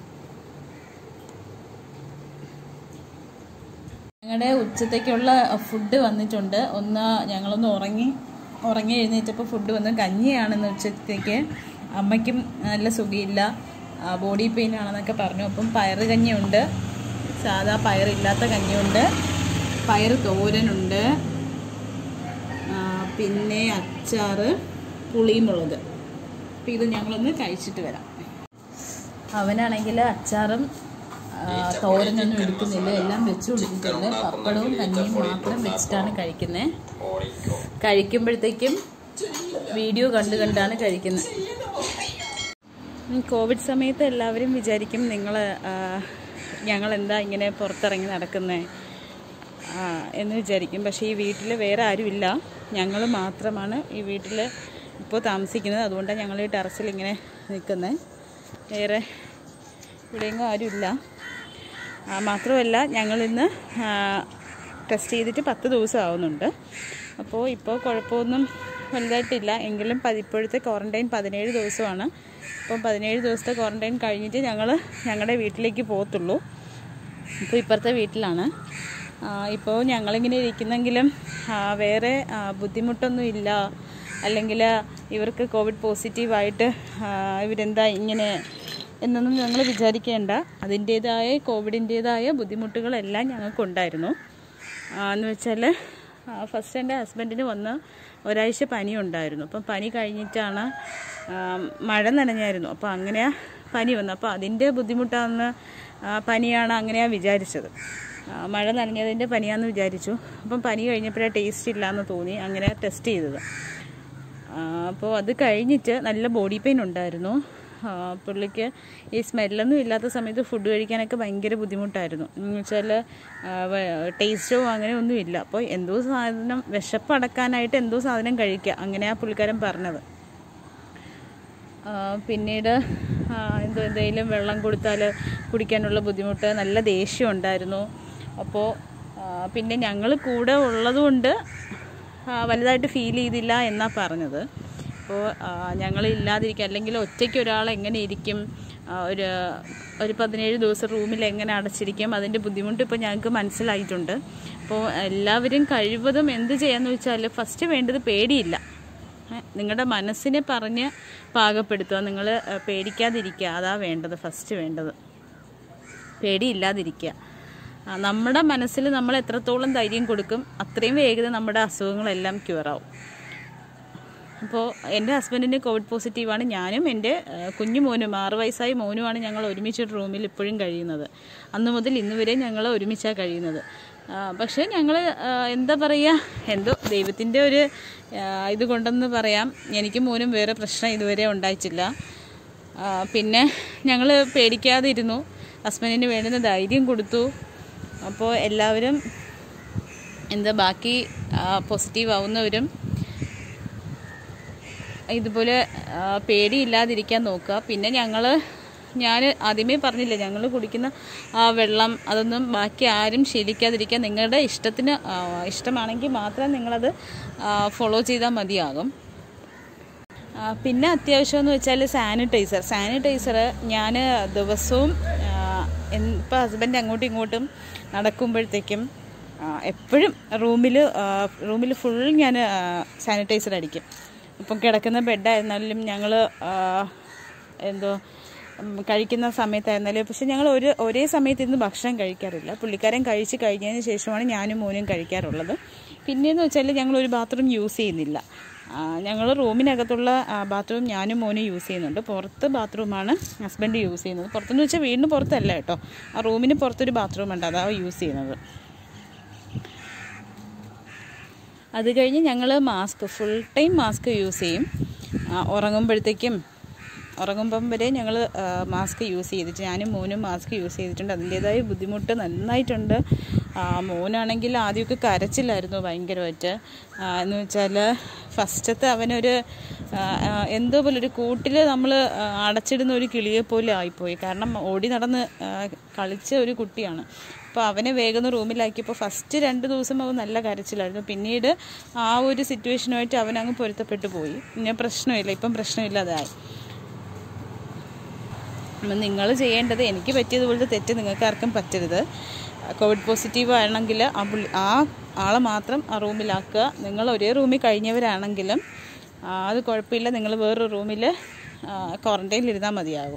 ഞങ്ങളുടെ ഉച്ചത്തേക്കുള്ള ഫുഡ് വന്നിട്ടുണ്ട് ഒന്ന് ഞങ്ങളൊന്ന് ഉറങ്ങി ഉറങ്ങി എഴുന്നേറ്റപ്പോൾ ഫുഡ് വന്ന് കഞ്ഞിയാണെന്ന് ഉച്ചത്തേക്ക് അമ്മയ്ക്കും നല്ല സുഖമില്ല ബോഡി പെയിൻ ആണെന്നൊക്കെ പറഞ്ഞു അപ്പം പയറ് കഞ്ഞിയുണ്ട് സാധാ പയറില്ലാത്ത കഞ്ഞിയുണ്ട് പയറ് തോരനുണ്ട് ആ, പിന്നെ അച്ചാറ് പുളിമുളക് അപ്പം ഇത് ഞങ്ങളൊന്ന് കഴിച്ചിട്ട് വരാം അവനാണെങ്കിൽ അച്ചാറും ആ, തോരനൊന്നും എടുക്കുന്നില്ല എല്ലാം വെച്ച് കൊടുത്തിട്ടുണ്ട് പപ്പടവും കഞ്ഞിയും മാത്രം വെച്ചിട്ടാണ് കഴിക്കുന്നത് കഴിക്കുമ്പോഴത്തേക്കും വീഡിയോ കണ്ട് കണ്ടാണ് കഴിക്കുന്നത് ഉം, കോവിഡ് സമയത്ത് എല്ലാവരും വിചാരിക്കും നിങ്ങൾ ഞങ്ങൾ എന്താ ഇങ്ങനെ പുറത്തിറങ്ങി നടക്കുന്നത് ആ, എന്ന് വിചാരിക്കും പക്ഷേ ഈ വീട്ടിൽ വേറെ ആരുമില്ല ഞങ്ങൾ മാത്രമാണ് ഈ വീട്ടിൽ ഇപ്പോൾ താമസിക്കുന്നത് അതുകൊണ്ടാണ് ഞങ്ങൾ ഈ ടെറസിൽ ഇങ്ങനെ നിൽക്കുന്നത് വേറെ ഇവിടെയെങ്ങും ആരുമില്ല ആ, മാത്രമല്ല ഞങ്ങളിന്ന് ടെസ്റ്റ് ചെയ്തിട്ട് പത്ത് ദിവസം ആവുന്നുണ്ട് അപ്പോൾ ഇപ്പോൾ കുഴപ്പമൊന്നും വലുതായിട്ടില്ല എങ്കിലും പതി- ഇപ്പോഴത്തെ ക്വാറൻറ്റൈൻ പതിനേഴ് ദിവസമാണ് അപ്പം പതിനേഴ് ദിവസത്തെ ക്വാറൻറ്റൈൻ കഴിഞ്ഞിട്ട് ഞങ്ങൾ ഞങ്ങളുടെ വീട്ടിലേക്ക് പോകത്തുള്ളൂ ഇപ്പോൾ ഇപ്പുറത്തെ വീട്ടിലാണ് ആ, ഇപ്പോൾ ഞങ്ങളിങ്ങനെ ഇരിക്കുന്നെങ്കിലും ആ, വേറെ ആ, ബുദ്ധിമുട്ടൊന്നും ഇല്ല അല്ലെങ്കിൽ ഇവർക്ക് കോവിഡ് പോസിറ്റീവായിട്ട് ആ, ഇവരെന്താ ഇങ്ങനെ എന്നൊന്നും ഞങ്ങൾ വിചാരിക്കേണ്ട അതിൻ്റേതായ കോവിഡിൻ്റേതായ ബുദ്ധിമുട്ടുകളെല്ലാം ഞങ്ങൾക്കുണ്ടായിരുന്നു ആ, എന്ന് വെച്ചാൽ ഫസ്റ്റ് എൻ്റെ ഹസ്ബൻഡിന് വന്ന് ഒരാഴ്ച പനി ഉണ്ടായിരുന്നു അപ്പം പനി കഴിഞ്ഞിട്ടാണ് ആ, മഴ നനഞ്ഞായിരുന്നു അപ്പോൾ അങ്ങനെ പനി വന്നു അപ്പോൾ അതിൻ്റെ ബുദ്ധിമുട്ടാണെന്ന് ആ, പനിയാണ് അങ്ങനെയാണ് വിചാരിച്ചത് ആ, മഴ നനഞ്ഞതിൻ്റെ പനിയാണെന്ന് വിചാരിച്ചു അപ്പം പനി കഴിഞ്ഞപ്പോഴേ ടേസ്റ്റ് ഇല്ലയെന്ന് തോന്നി അങ്ങനെ ടെസ്റ്റ് ചെയ്തത് അപ്പോൾ അത് കഴിഞ്ഞിട്ട് നല്ല ബോഡി പെയിൻ ഉണ്ടായിരുന്നു ആ, പുള്ളിക്ക് ഈ സ്മെല്ലൊന്നും ഇല്ലാത്ത സമയത്ത് ഫുഡ് കഴിക്കാനൊക്കെ ഭയങ്കര ബുദ്ധിമുട്ടായിരുന്നു എന്ന് വെച്ചാൽ ടേസ്റ്റോ അങ്ങനെ ഒന്നും ഇല്ല അപ്പോൾ എന്തോ സാധനം വിശപ്പടക്കാനായിട്ട് എന്തോ സാധനം കഴിക്കുക അങ്ങനെയാണ് പുള്ളിക്കാരൻ പറഞ്ഞത് ആ, പിന്നീട് ആ, എന്തോ എന്തെങ്കിലും വെള്ളം കൊടുത്താൽ കുടിക്കാനുള്ള ബുദ്ധിമുട്ട് നല്ല ദേഷ്യം ഉണ്ടായിരുന്നു അപ്പോൾ ആ, പിന്നെ ഞങ്ങൾ കൂടെ ഉള്ളതുകൊണ്ട് ആ, വലുതായിട്ട് ഫീൽ ചെയ്തില്ല എന്നാണ് പറഞ്ഞത് അപ്പോൾ ഞങ്ങൾ ഇല്ലാതിരിക്കുക അല്ലെങ്കിൽ ഒറ്റയ്ക്ക് ഒരാൾ എങ്ങനെ ഇരിക്കും ആ, ഒരു ഒരു പതിനേഴ് ദിവസം റൂമിൽ എങ്ങനെ അടച്ചിരിക്കും അതിൻ്റെ ബുദ്ധിമുട്ട് ഇപ്പോൾ ഞങ്ങൾക്ക് മനസ്സിലായിട്ടുണ്ട് അപ്പോൾ എല്ലാവരും കഴിവതും എന്ത് ചെയ്യാന്ന് വെച്ചാൽ ഫസ്റ്റ് വേണ്ടത് പേടിയില്ല നിങ്ങളുടെ മനസ്സിനെ പറഞ്ഞ് പാകപ്പെടുത്തുക നിങ്ങൾ പേടിക്കാതിരിക്കുക അതാ വേണ്ടത് ഫസ്റ്റ് വേണ്ടത് പേടിയില്ലാതിരിക്കുക ആ, നമ്മുടെ മനസ്സിൽ നമ്മൾ എത്രത്തോളം ധൈര്യം കൊടുക്കും അത്രയും വേഗത നമ്മുടെ അസുഖങ്ങളെല്ലാം ക്യൂറാവും അപ്പോൾ എൻ്റെ ഹസ്ബൻഡിന് കോവിഡ് പോസിറ്റീവാണ് ഞാനും എൻ്റെ ആ, കുഞ്ഞു മോനും ആറ് വയസ്സായ മോനുമാണ് ഞങ്ങൾ ഒരുമിച്ച് റൂമിൽ ഇപ്പോഴും കഴിയുന്നത് അന്ന് മുതൽ ഇന്ന് വരെ ഞങ്ങൾ ഒരുമിച്ചാണ് കഴിയുന്നത് ആ, പക്ഷേ ഞങ്ങൾ എന്താ പറയുക എന്തോ ദൈവത്തിൻ്റെ ഒരു ആ, ഇത് കൊണ്ടെന്ന് പറയാം എനിക്കും മോനും വേറെ പ്രശ്നം ഇതുവരെ ഉണ്ടായിട്ടില്ല ആ, പിന്നെ ഞങ്ങൾ പേടിക്കാതെ ഇരുന്നു ഹസ്ബൻഡിന് വേണ്ടുന്ന ധൈര്യം കൊടുത്തു അപ്പോൾ എല്ലാവരും എന്താ ബാക്കി പോസിറ്റീവ് ആവുന്നവരും ഇതുപോലെ ആ, പേടിയില്ലാതിരിക്കാൻ നോക്കുക പിന്നെ ഞങ്ങൾ ഞാൻ ആദ്യമേ പറഞ്ഞില്ലേ ഞങ്ങൾ കുടിക്കുന്ന ആ വെള്ളം അതൊന്നും ബാക്കി ആരും ശീലിക്കാതിരിക്കുക നിങ്ങളുടെ ഇഷ്ടത്തിന് ആ, ഇഷ്ടമാണെങ്കിൽ മാത്രം നിങ്ങളത് ഫോളോ ചെയ്താൽ മതിയാകും ആ, പിന്നെ അത്യാവശ്യം എന്ന് വെച്ചാൽ സാനിറ്റൈസർ സാനിറ്റൈസർ ഞാൻ ദിവസവും ഇപ്പോൾ ഹസ്ബൻഡ് അങ്ങോട്ടും ഇങ്ങോട്ടും നടക്കുമ്പോഴത്തേക്കും ആ, എപ്പോഴും റൂമിൽ റൂമിൽ ഫുൾ ഞാൻ സാനിറ്റൈസർ അടിക്കും ഇപ്പം കിടക്കുന്ന ബെഡായിരുന്നാലും ഞങ്ങൾ എന്തോ ഉം, കഴിക്കുന്ന സമയത്തായിരുന്നാലും പക്ഷെ ഞങ്ങൾ ഒരു ഒരേ സമയത്ത് ഇന്ന് ഭക്ഷണം കഴിക്കാറില്ല പുള്ളിക്കാരൻ കഴിച്ച് കഴിഞ്ഞതിന് ശേഷമാണ് ഞാനും മോനും കഴിക്കാറുള്ളത് പിന്നെയെന്ന് വെച്ചാൽ ഞങ്ങൾ ഒരു ബാത്റൂം യൂസ് ചെയ്യുന്നില്ല ഞങ്ങൾ റൂമിനകത്തുള്ള ബാത്റൂം ഞാനും മോനും യൂസ് ചെയ്യുന്നുണ്ട് പുറത്ത് ബാത്റൂമാണ് ഹസ്ബൻഡ് യൂസ് ചെയ്യുന്നത് പുറത്തെന്ന് വെച്ചാൽ വീടിന് പുറത്തല്ല കേട്ടോ ആ റൂമിന് പുറത്തൊരു ബാത്റൂം ഉണ്ട് അതാ യൂസ് ചെയ്യുന്നത് അത് കഴിഞ്ഞ് ഞങ്ങൾ mask full time mask use ചെയ്യും ആ, ഉറങ്ങുമ്പോഴത്തേക്കും ഉറങ്ങുമ്പം വരെ ഞങ്ങൾ മാസ്ക് യൂസ് ചെയ്തിട്ട് ഞാനും മോനും മാസ്ക് യൂസ് ചെയ്തിട്ടുണ്ട് അതിൻ്റേതായ ബുദ്ധിമുട്ട് നന്നായിട്ടുണ്ട് ആ, മോനാണെങ്കിൽ ആദ്യമൊക്കെ കരച്ചിലായിരുന്നു ഭയങ്കരമായിട്ട് ആ, എന്ന് വെച്ചാൽ ഫസ്റ്റത്തെ അവനൊരു ആ, ആ, എന്തോ പോലെ ഒരു കൂട്ടിൽ നമ്മൾ അടച്ചിടുന്ന ഒരു കിളിയെ പോലെ ആയിപ്പോയി കാരണം ഓടി നടന്ന് ആ, കളിച്ച ഒരു കുട്ടിയാണ് അപ്പോൾ അവനെ വേഗം റൂമിലാക്കിയപ്പോൾ ഫസ്റ്റ് രണ്ട് ദിവസം അവൻ നല്ല കരച്ചിലായിരുന്നു പിന്നീട് ആ ഒരു സിറ്റുവേഷനുമായിട്ട് അവൻ അങ്ങ് പൊരുത്തപ്പെട്ടു പോയി പിന്നെ പ്രശ്നമില്ല ഇപ്പം പ്രശ്നമില്ലാതായി അപ്പം നിങ്ങൾ ചെയ്യേണ്ടത് എനിക്ക് പറ്റിയതുപോലത്തെ തെറ്റ് നിങ്ങൾക്ക് ആർക്കും പറ്റരുത് കോവിഡ് പോസിറ്റീവ് ആണെങ്കിൽ ആ പുള്ളി ആ ആളെ മാത്രം ആ റൂമിലാക്കുക നിങ്ങൾ ഒരേ റൂമിൽ കഴിഞ്ഞവരാണെങ്കിലും ആ, അത് കുഴപ്പമില്ല നിങ്ങൾ വേറൊരു റൂമിൽ ക്വാറൻറ്റൈനിൽ ഇരുന്നാൽ മതിയാകും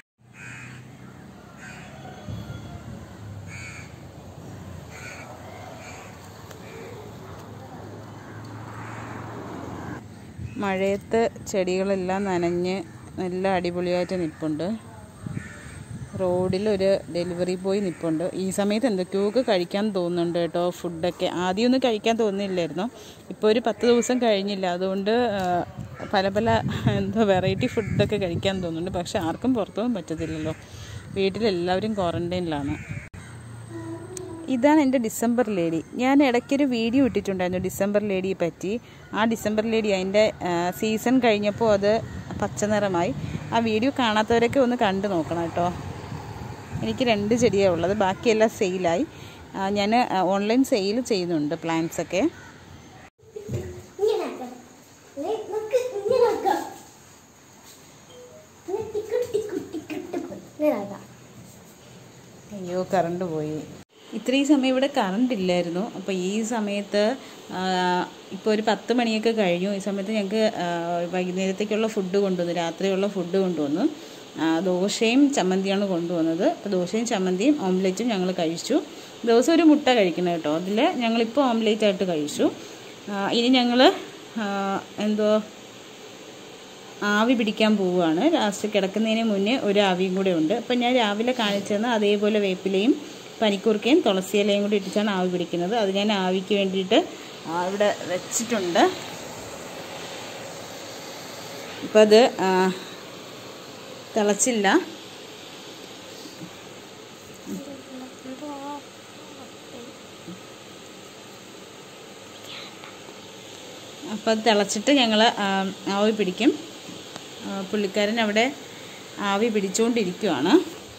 മഴയത്ത് ചെടികളെല്ലാം നനഞ്ഞ് നല്ല അടിപൊളിയായിട്ട് നിൽപ്പുണ്ട് റോഡിലൊരു ഡെലിവറി ബോയ് നിൽപ്പുണ്ട് ഈ സമയത്ത് എന്തൊക്കെയോ ഒക്കെ കഴിക്കാൻ തോന്നുന്നുണ്ട് കേട്ടോ ഫുഡൊക്കെ ആദ്യമൊന്നും കഴിക്കാൻ തോന്നില്ലായിരുന്നു ഇപ്പോൾ ഒരു പത്ത് ദിവസം കഴിഞ്ഞില്ല അതുകൊണ്ട് ആ, പല പല എന്തോ വെറൈറ്റി ഫുഡൊക്കെ കഴിക്കാൻ തോന്നുന്നുണ്ട് പക്ഷെ ആർക്കും പുറത്തൊന്നും പറ്റത്തില്ലല്ലോ വീട്ടിലെല്ലാവരും ക്വാറൻറ്റൈനിലാണ് ഇതാണ് എൻ്റെ ഡിസംബർ ലേഡി ഞാൻ ഇടയ്ക്കൊരു വീഡിയോ ഇട്ടിട്ടുണ്ടായിരുന്നു ഡിസംബർ ലേഡിയെ പറ്റി ആ ഡിസംബർ ലേഡി അതിൻ്റെ സീസൺ കഴിഞ്ഞപ്പോൾ അത് പച്ച നിറമായി ആ വീഡിയോ കാണാത്തവരൊക്കെ ഒന്ന് കണ്ടു നോക്കണം കേട്ടോ എനിക്ക് രണ്ട് ചെടിയാണ് ഉള്ളത് ബാക്കിയെല്ലാം സെയിലായി ഞാൻ ഓൺലൈൻ സെയിൽ ചെയ്യുന്നുണ്ട് പ്ലാന്റ്സ് ഒക്കെ ഇങ്ങനെ ആക്കാം. ദേ, നോക്ക്, ഇങ്ങനെ ആക്കാം. ഇങ്ങനെ ടിക്ക് ടിക്ക് ടിക്ക് ടിക്ക്. ഇങ്ങനെ ആക്കാം. അയ്യോ കറണ്ട് പോയി ഇത്രയും സമയം ഇവിടെ കറണ്ട് ഇല്ലായിരുന്നു അപ്പോൾ ഈ സമയത്ത് ഇപ്പോൾ ഒരു പത്ത് മണിയൊക്കെ കഴിഞ്ഞു ഈ സമയത്ത് ഞങ്ങൾക്ക് വൈകുന്നേരത്തേക്കുള്ള ഫുഡ് കൊണ്ടുവന്നു രാത്രിയുള്ള ഫുഡ് കൊണ്ടുവന്നു ആ, ദോശയും ചമ്മന്തിയാണ് കൊണ്ടുവന്നത് അപ്പോൾ ദോശയും ചമ്മന്തിയും ഓംലെറ്റും ഞങ്ങൾ കഴിച്ചു ദിവസം ഒരു മുട്ട കഴിക്കണം കേട്ടോ അതിൽ ഞങ്ങളിപ്പോൾ ഓംലെറ്റ് ആയിട്ട് കഴിച്ചു ആ, ഇനി ഞങ്ങൾ എന്തോ ആവി പിടിക്കാൻ പോവുകയാണ് ലാസ്റ്റ് കിടക്കുന്നതിന് മുന്നേ ഒരു ആവിയും കൂടെ ഉണ്ട് അപ്പം ഞാൻ രാവിലെ കാണിച്ചതെന്ന് അതേപോലെ വേപ്പിലയും പനിക്കൂർക്കയും തുളസിയിലയും കൂടി ഇട്ടിട്ടാണ് ആവി പിടിക്കുന്നത് അത് ഞാൻ ആവിക്ക് വേണ്ടിയിട്ട് ആ, ഇവിടെ വെച്ചിട്ടുണ്ട് അപ്പം അത് ആ, തിളച്ചില്ല അപ്പം അത് തിളച്ചിട്ട് ഞങ്ങൾ ആവി പിടിക്കും ആ, പുള്ളിക്കാരൻ അവിടെ ആവി പിടിച്ചുകൊണ്ടിരിക്കുവാണ്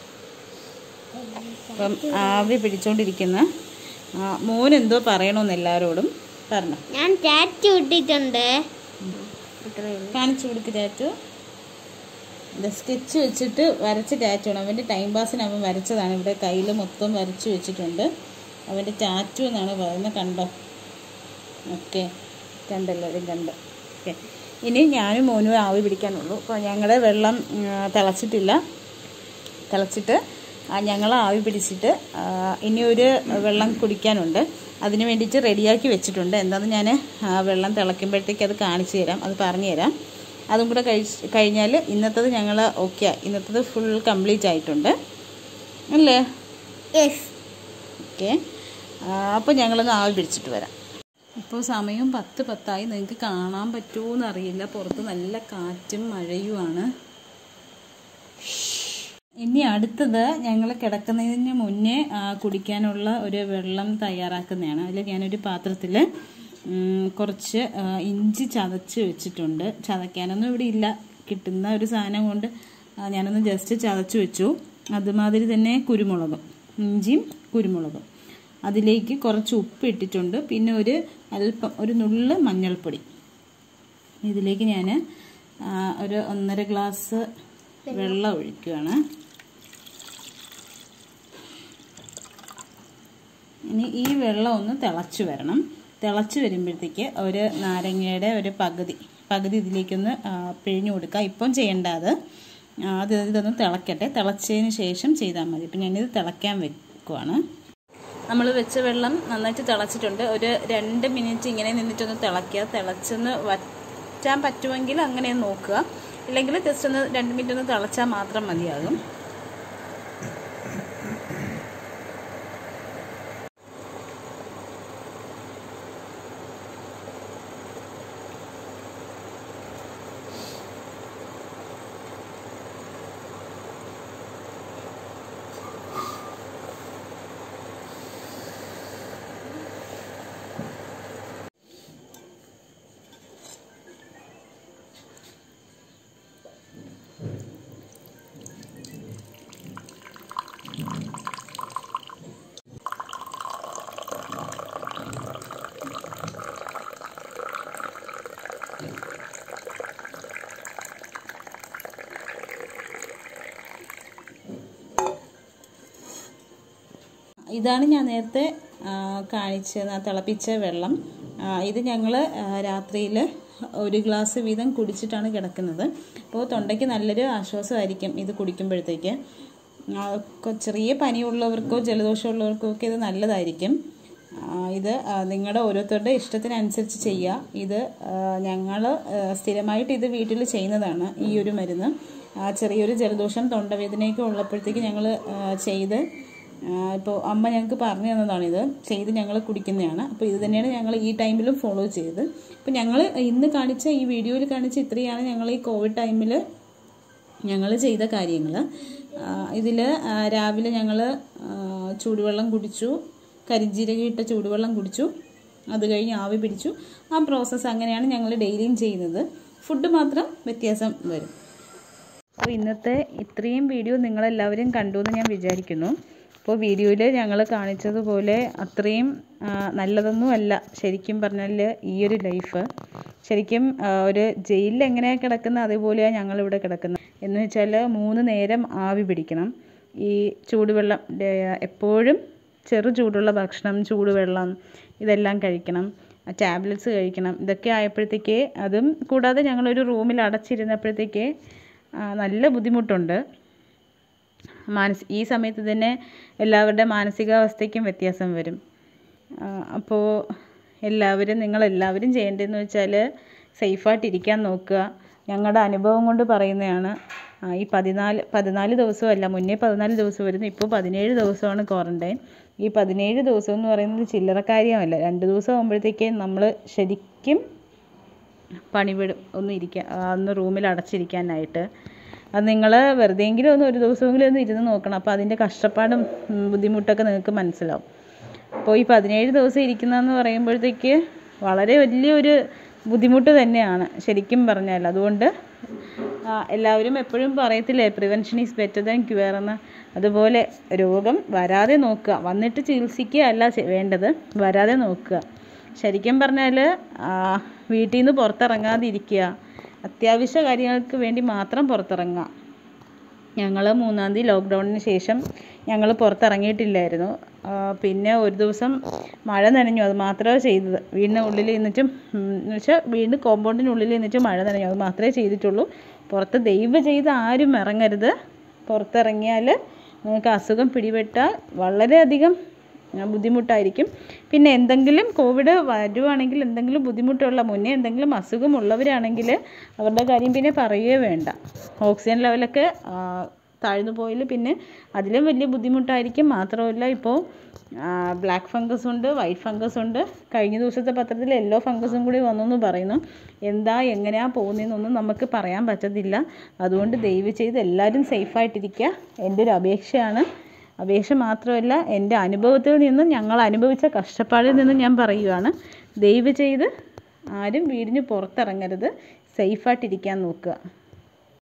അപ്പം ആവി പിടിച്ചുകൊണ്ടിരിക്കുന്ന ആ, മോനെന്തോ പറയണമെന്ന് എല്ലാവരോടും പറഞ്ഞു ഞാൻ ടാറ്റു ഇട്ടിട്ടുണ്ട് കാണിച്ചു കൊടുക്ക് ടാറ്റു ഇത് സ്കെച്ച് വെച്ചിട്ട് വരച്ച ടാറ്റു ആണ് അവൻ്റെ ടൈം പാസിന് അവൻ വരച്ചതാണ് ഇവിടെ കയ്യിൽ മൊത്തം വരച്ചു വെച്ചിട്ടുണ്ട് അവൻ്റെ ടാറ്റു എന്നാണ് പറയുന്നത് കണ്ടോ ഓക്കെ കണ്ടെല്ലാവരും കണ്ട് ഓക്കെ ഇനി ഞാനും മോനും ആവി പിടിക്കാനുള്ളൂ അപ്പോൾ ഞങ്ങളുടെ വെള്ളം ഉം, തിളച്ചിട്ടില്ല തിളച്ചിട്ട് ഞങ്ങൾ ആവി പിടിച്ചിട്ട് ആ, ഇനി ഒരു വെള്ളം കുടിക്കാനുണ്ട് അതിന് വേണ്ടിയിട്ട് റെഡിയാക്കി വെച്ചിട്ടുണ്ട് എന്താണെന്ന് ഞാൻ വെള്ളം തിളയ്ക്കുമ്പോഴത്തേക്ക് അത് കാണിച്ചു തരാം അത് പറഞ്ഞു തരാം അതും കൂടെ കഴിച്ച് കഴിഞ്ഞാൽ ഇന്നത്തത് ഞങ്ങൾ ഓക്കെ ഇന്നത്തത് ഫുൾ കംപ്ലീറ്റ് ആയിട്ടുണ്ട് അല്ലേ യെസ് ഓക്കെ അപ്പോൾ ഞങ്ങളൊന്ന് ആവി പിടിച്ചിട്ട് വരാം ഇപ്പോൾ സമയം പത്ത് പത്തായി നിങ്ങൾക്ക് കാണാൻ പറ്റുമോ എന്നറിയില്ല പുറത്ത് നല്ല കാറ്റും മഴയുമാണ് ഇനി അടുത്തത് ഞങ്ങൾ കിടക്കുന്നതിന് മുന്നേ ആ, കുടിക്കാനുള്ള ഒരു വെള്ളം തയ്യാറാക്കുന്നതാണ് അതിൽ ഞാനൊരു പാത്രത്തിൽ കുറച്ച് ആ, ഇഞ്ചി ചതച്ച് വെച്ചിട്ടുണ്ട് ചതയ്ക്കാനൊന്നും ഇവിടെ ഇല്ല കിട്ടുന്ന ഒരു സാധനം കൊണ്ട് ആ, ഞാനൊന്ന് ജസ്റ്റ് ചതച്ച് വെച്ചു അതുമാതിരി തന്നെ കുരുമുളകും ഇഞ്ചിയും കുരുമുളകും അതിലേക്ക് കുറച്ച് ഉപ്പ് ഇട്ടിട്ടുണ്ട് പിന്നെ ഒരു അല്പം ഒരു നുള്ള് മഞ്ഞൾപ്പൊടി ഇതിലേക്ക് ഞാൻ ഒരു ഒന്നര ഗ്ലാസ് വെള്ളം ഒഴിക്കുകയാണ് ഇനി ഈ വെള്ളം ഒന്ന് തിളച്ച് വരണം തിളച്ച് വരുമ്പോഴത്തേക്ക് ഒരു നാരങ്ങയുടെ ഒരു പകുതി പകുതി ഇതിലേക്കൊന്ന് ആ, പിഴിഞ്ഞു കൊടുക്കുക ഇപ്പം ചെയ്യേണ്ട അത് ആ, അത് ഇതൊന്ന് തിളക്കട്ടെ തിളച്ചതിന് ശേഷം ചെയ്താൽ മതി ഇപ്പം ഞാനിത് തിളയ്ക്കാൻ വെക്കുവാണ് നമ്മൾ വെച്ച വെള്ളം നന്നായിട്ട് തിളച്ചിട്ടുണ്ട് ഒരു രണ്ട് മിനിറ്റ് ഇങ്ങനെ നിന്നിട്ടൊന്ന് തിളയ്ക്കുക തിളച്ചൊന്ന് വറ്റാൻ പറ്റുമെങ്കിൽ അങ്ങനെ നോക്കുക ഇല്ലെങ്കിൽ ജസ്റ്റ് ഒന്ന് രണ്ട് മിനിറ്റ് ഒന്ന് തിളച്ചാൽ മാത്രം മതിയാകും ഇതാണ് ഞാൻ നേരത്തെ ആ, കാണിച്ച ആ തിളപ്പിച്ച വെള്ളം ആ, ഇത് ഞങ്ങൾ രാത്രിയിൽ ഒരു ഗ്ലാസ് വീതം കുടിച്ചിട്ടാണ് കിടക്കുന്നത് അപ്പോൾ തൊണ്ടയ്ക്ക് നല്ലൊരു ആശ്വാസമായിരിക്കും ഇത് കുടിക്കുമ്പോഴത്തേക്ക് ആ, കൊ- ചെറിയ പനിയുള്ളവർക്കോ ജലദോഷമുള്ളവർക്കോ ഒക്കെ ഇത് നല്ലതായിരിക്കും ആ, ഇത് നിങ്ങളുടെ ഓരോരുത്തരുടെ ഇഷ്ടത്തിനനുസരിച്ച് ചെയ്യുക ഇത് ഞങ്ങൾ സ്ഥിരമായിട്ട് ഇത് വീട്ടിൽ ചെയ്യുന്നതാണ് ഈ ഒരു മരുന്ന് ആ, ചെറിയൊരു ജലദോഷം തൊണ്ടവേദനയൊക്കെ ഉള്ളപ്പോഴത്തേക്ക് ഞങ്ങൾ ചെയ്ത് ഇപ്പോൾ അമ്മ ഞങ്ങൾക്ക് പറഞ്ഞു തന്നതാണിത് ചെയ്ത് ഞങ്ങൾ കുടിക്കുന്നതാണ് അപ്പോൾ ഇത് തന്നെയാണ് ഞങ്ങൾ ഈ ടൈമിലും ഫോളോ ചെയ്തത് അപ്പോൾ ഞങ്ങൾ ഇന്ന് കാണിച്ച ഈ വീഡിയോയിൽ കാണിച്ച ഇത്രയാണ് ഞങ്ങൾ ഈ കോവിഡ് ടൈമിൽ ഞങ്ങൾ ചെയ്ത കാര്യങ്ങൾ ഇതിൽ രാവിലെ ഞങ്ങൾ ചൂടുവെള്ളം കുടിച്ചു കരിഞ്ജീരകം ഇട്ട ചൂടുവെള്ളം കുടിച്ചു അത് കഴിഞ്ഞ് ആവി പിടിച്ചു ആ പ്രോസസ്സ് അങ്ങനെയാണ് ഞങ്ങൾ ഡെയിലിയും ചെയ്യുന്നത് ഫുഡ് മാത്രം വ്യത്യാസം വരും അപ്പോൾ ഇന്നത്തെ ഇത്രയും വീഡിയോ നിങ്ങളെല്ലാവരും കണ്ടു എന്ന് ഞാൻ വിചാരിക്കുന്നു അപ്പോൾ വീഡിയോയിൽ ഞങ്ങൾ കാണിച്ചതുപോലെ അത്രയും ആ, നല്ലതൊന്നും അല്ല ശരിക്കും പറഞ്ഞാൽ ഈ ഒരു ലൈഫ് ശരിക്കും ആ, ഒരു ജയിലിൽ എങ്ങനെയാണ് കിടക്കുന്നത് അതേപോലെയാണ് ഞങ്ങളിവിടെ കിടക്കുന്നത് എന്ന് വെച്ചാൽ മൂന്ന് നേരം ആവി പിടിക്കണം ഈ ചൂടുവെള്ളം ഡേ- എപ്പോഴും ചെറു ചൂടുള്ള ഭക്ഷണം ചൂടുവെള്ളം ഇതെല്ലാം കഴിക്കണം ടാബ്ലറ്റ്സ് കഴിക്കണം ഇതൊക്കെ ആയപ്പോഴത്തേക്ക് അതും കൂടാതെ ഞങ്ങളൊരു റൂമിൽ അടച്ചിരുന്നപ്പോഴത്തേക്ക് ആ, നല്ല ബുദ്ധിമുട്ടുണ്ട് മാനസി ഈ സമയത്ത് തന്നെ എല്ലാവരുടെ മാനസികാവസ്ഥയ്ക്കും വ്യത്യാസം വരും അപ്പോൾ എല്ലാവരും നിങ്ങളെല്ലാവരും ചെയ്യേണ്ടതെന്ന് വെച്ചാൽ സേഫായിട്ടിരിക്കാൻ നോക്കുക ഞങ്ങളുടെ അനുഭവം കൊണ്ട് പറയുന്നതാണ് ആ, ഈ പതിനാല് പതിനാല് ദിവസമല്ല മുന്നേ പതിനാല് ദിവസമായിരുന്നു ഇപ്പോൾ പതിനേഴ് ദിവസമാണ് ക്വാറൻറ്റൈൻ ഈ പതിനേഴ് ദിവസം എന്ന് പറയുന്നത് ചില്ലറ കാര്യമല്ല രണ്ട് ദിവസം ആകുമ്പോഴത്തേക്ക് നമ്മൾ ശരിക്കും പണിവിടും ഒന്ന് ഇരിക്കാൻ ഒന്ന് റൂമിൽ അടച്ചിരിക്കാനായിട്ട് അത് നിങ്ങൾ വെറുതെയെങ്കിലും ഒന്ന് ഒരു ദിവസമെങ്കിലും ഒന്ന് ഇരുന്ന് നോക്കണം അപ്പോൾ അതിൻ്റെ കഷ്ടപ്പാടും ഉം, ബുദ്ധിമുട്ടൊക്കെ നിങ്ങൾക്ക് മനസ്സിലാവും അപ്പോൾ ഈ പതിനേഴ് ദിവസം ഇരിക്കുന്നതെന്ന് പറയുമ്പോഴത്തേക്ക് വളരെ വലിയൊരു ബുദ്ധിമുട്ട് തന്നെയാണ് ശരിക്കും പറഞ്ഞാൽ അതുകൊണ്ട് ആ, എല്ലാവരും എപ്പോഴും പറയത്തില്ലേ prevention is better than cure എന്ന് അതുപോലെ രോഗം വരാതെ നോക്കുക വന്നിട്ട് ചികിത്സിക്കുക അല്ല ചെ- വേണ്ടത് വരാതെ നോക്കുക ശരിക്കും പറഞ്ഞാൽ വീട്ടിൽ നിന്ന് പുറത്തിറങ്ങാതിരിക്കുക അത്യാവശ്യ കാര്യങ്ങൾക്ക് വേണ്ടി മാത്രം പുറത്തിറങ്ങുക ഞങ്ങൾ മൂന്നാം തീയതി ലോക്ക്ഡൗണിന് ശേഷം ഞങ്ങൾ പുറത്തിറങ്ങിയിട്ടില്ലായിരുന്നു ആ, പിന്നെ ഒരു ദിവസം മഴ നനഞ്ഞു അത് മാത്രമേ ചെയ്തത് വീടിന് ഉള്ളിൽ നിന്നിട്ടും എന്ന് വെച്ചാൽ വീടിന് കോമ്പൗണ്ടിനുള്ളിൽ നിന്നിട്ട് മഴ നനഞ്ഞു അത് മാത്രമേ ചെയ്തിട്ടുള്ളൂ പുറത്ത് ദയവ് ചെയ്ത് ആരും ഇറങ്ങരുത് പുറത്തിറങ്ങിയാൽ നിങ്ങൾക്ക് അസുഖം പിടിപെട്ടാൽ വളരെയധികം ആ, ബുദ്ധിമുട്ടായിരിക്കും പിന്നെ എന്തെങ്കിലും കോവിഡ് വരുവാണെങ്കിൽ എന്തെങ്കിലും ബുദ്ധിമുട്ടുള്ള മുന്നേ എന്തെങ്കിലും അസുഖമുള്ളവരാണെങ്കിൽ അവരുടെ കാര്യം പിന്നെ പറയുകയേ വേണ്ട ഓക്സിജൻ ലെവലൊക്കെ ആ, താഴ്ന്നു പോയാൽ പിന്നെ അതിലും വലിയ ബുദ്ധിമുട്ടായിരിക്കും മാത്രമല്ല ഇപ്പോൾ ബ്ലാക്ക് ഫംഗസ് ഉണ്ട് വൈറ്റ് ഫംഗസ് ഉണ്ട് കഴിഞ്ഞ ദിവസത്തെ പത്രത്തിൽ യെല്ലോ ഫംഗസും കൂടി വന്നു എന്ന് പറയുന്നു എന്താ എങ്ങനെയാ പോകുന്നതെന്നൊന്നും നമുക്ക് പറയാൻ പറ്റത്തില്ല അതുകൊണ്ട് ദയവ് ചെയ്ത് എല്ലാവരും സേഫായിട്ടിരിക്കുക എൻ്റെ ഒരു അപേക്ഷയാണ് അപേക്ഷ മാത്രമല്ല എൻ്റെ അനുഭവത്തിൽ നിന്നും ഞങ്ങൾ അനുഭവിച്ച കഷ്ടപ്പാടിൽ നിന്നും ഞാൻ പറയുകയാണ് ദയവ് ചെയ്ത് ആരും വീടിന് പുറത്തിറങ്ങരുത് സേഫായിട്ടിരിക്കാൻ നോക്കുക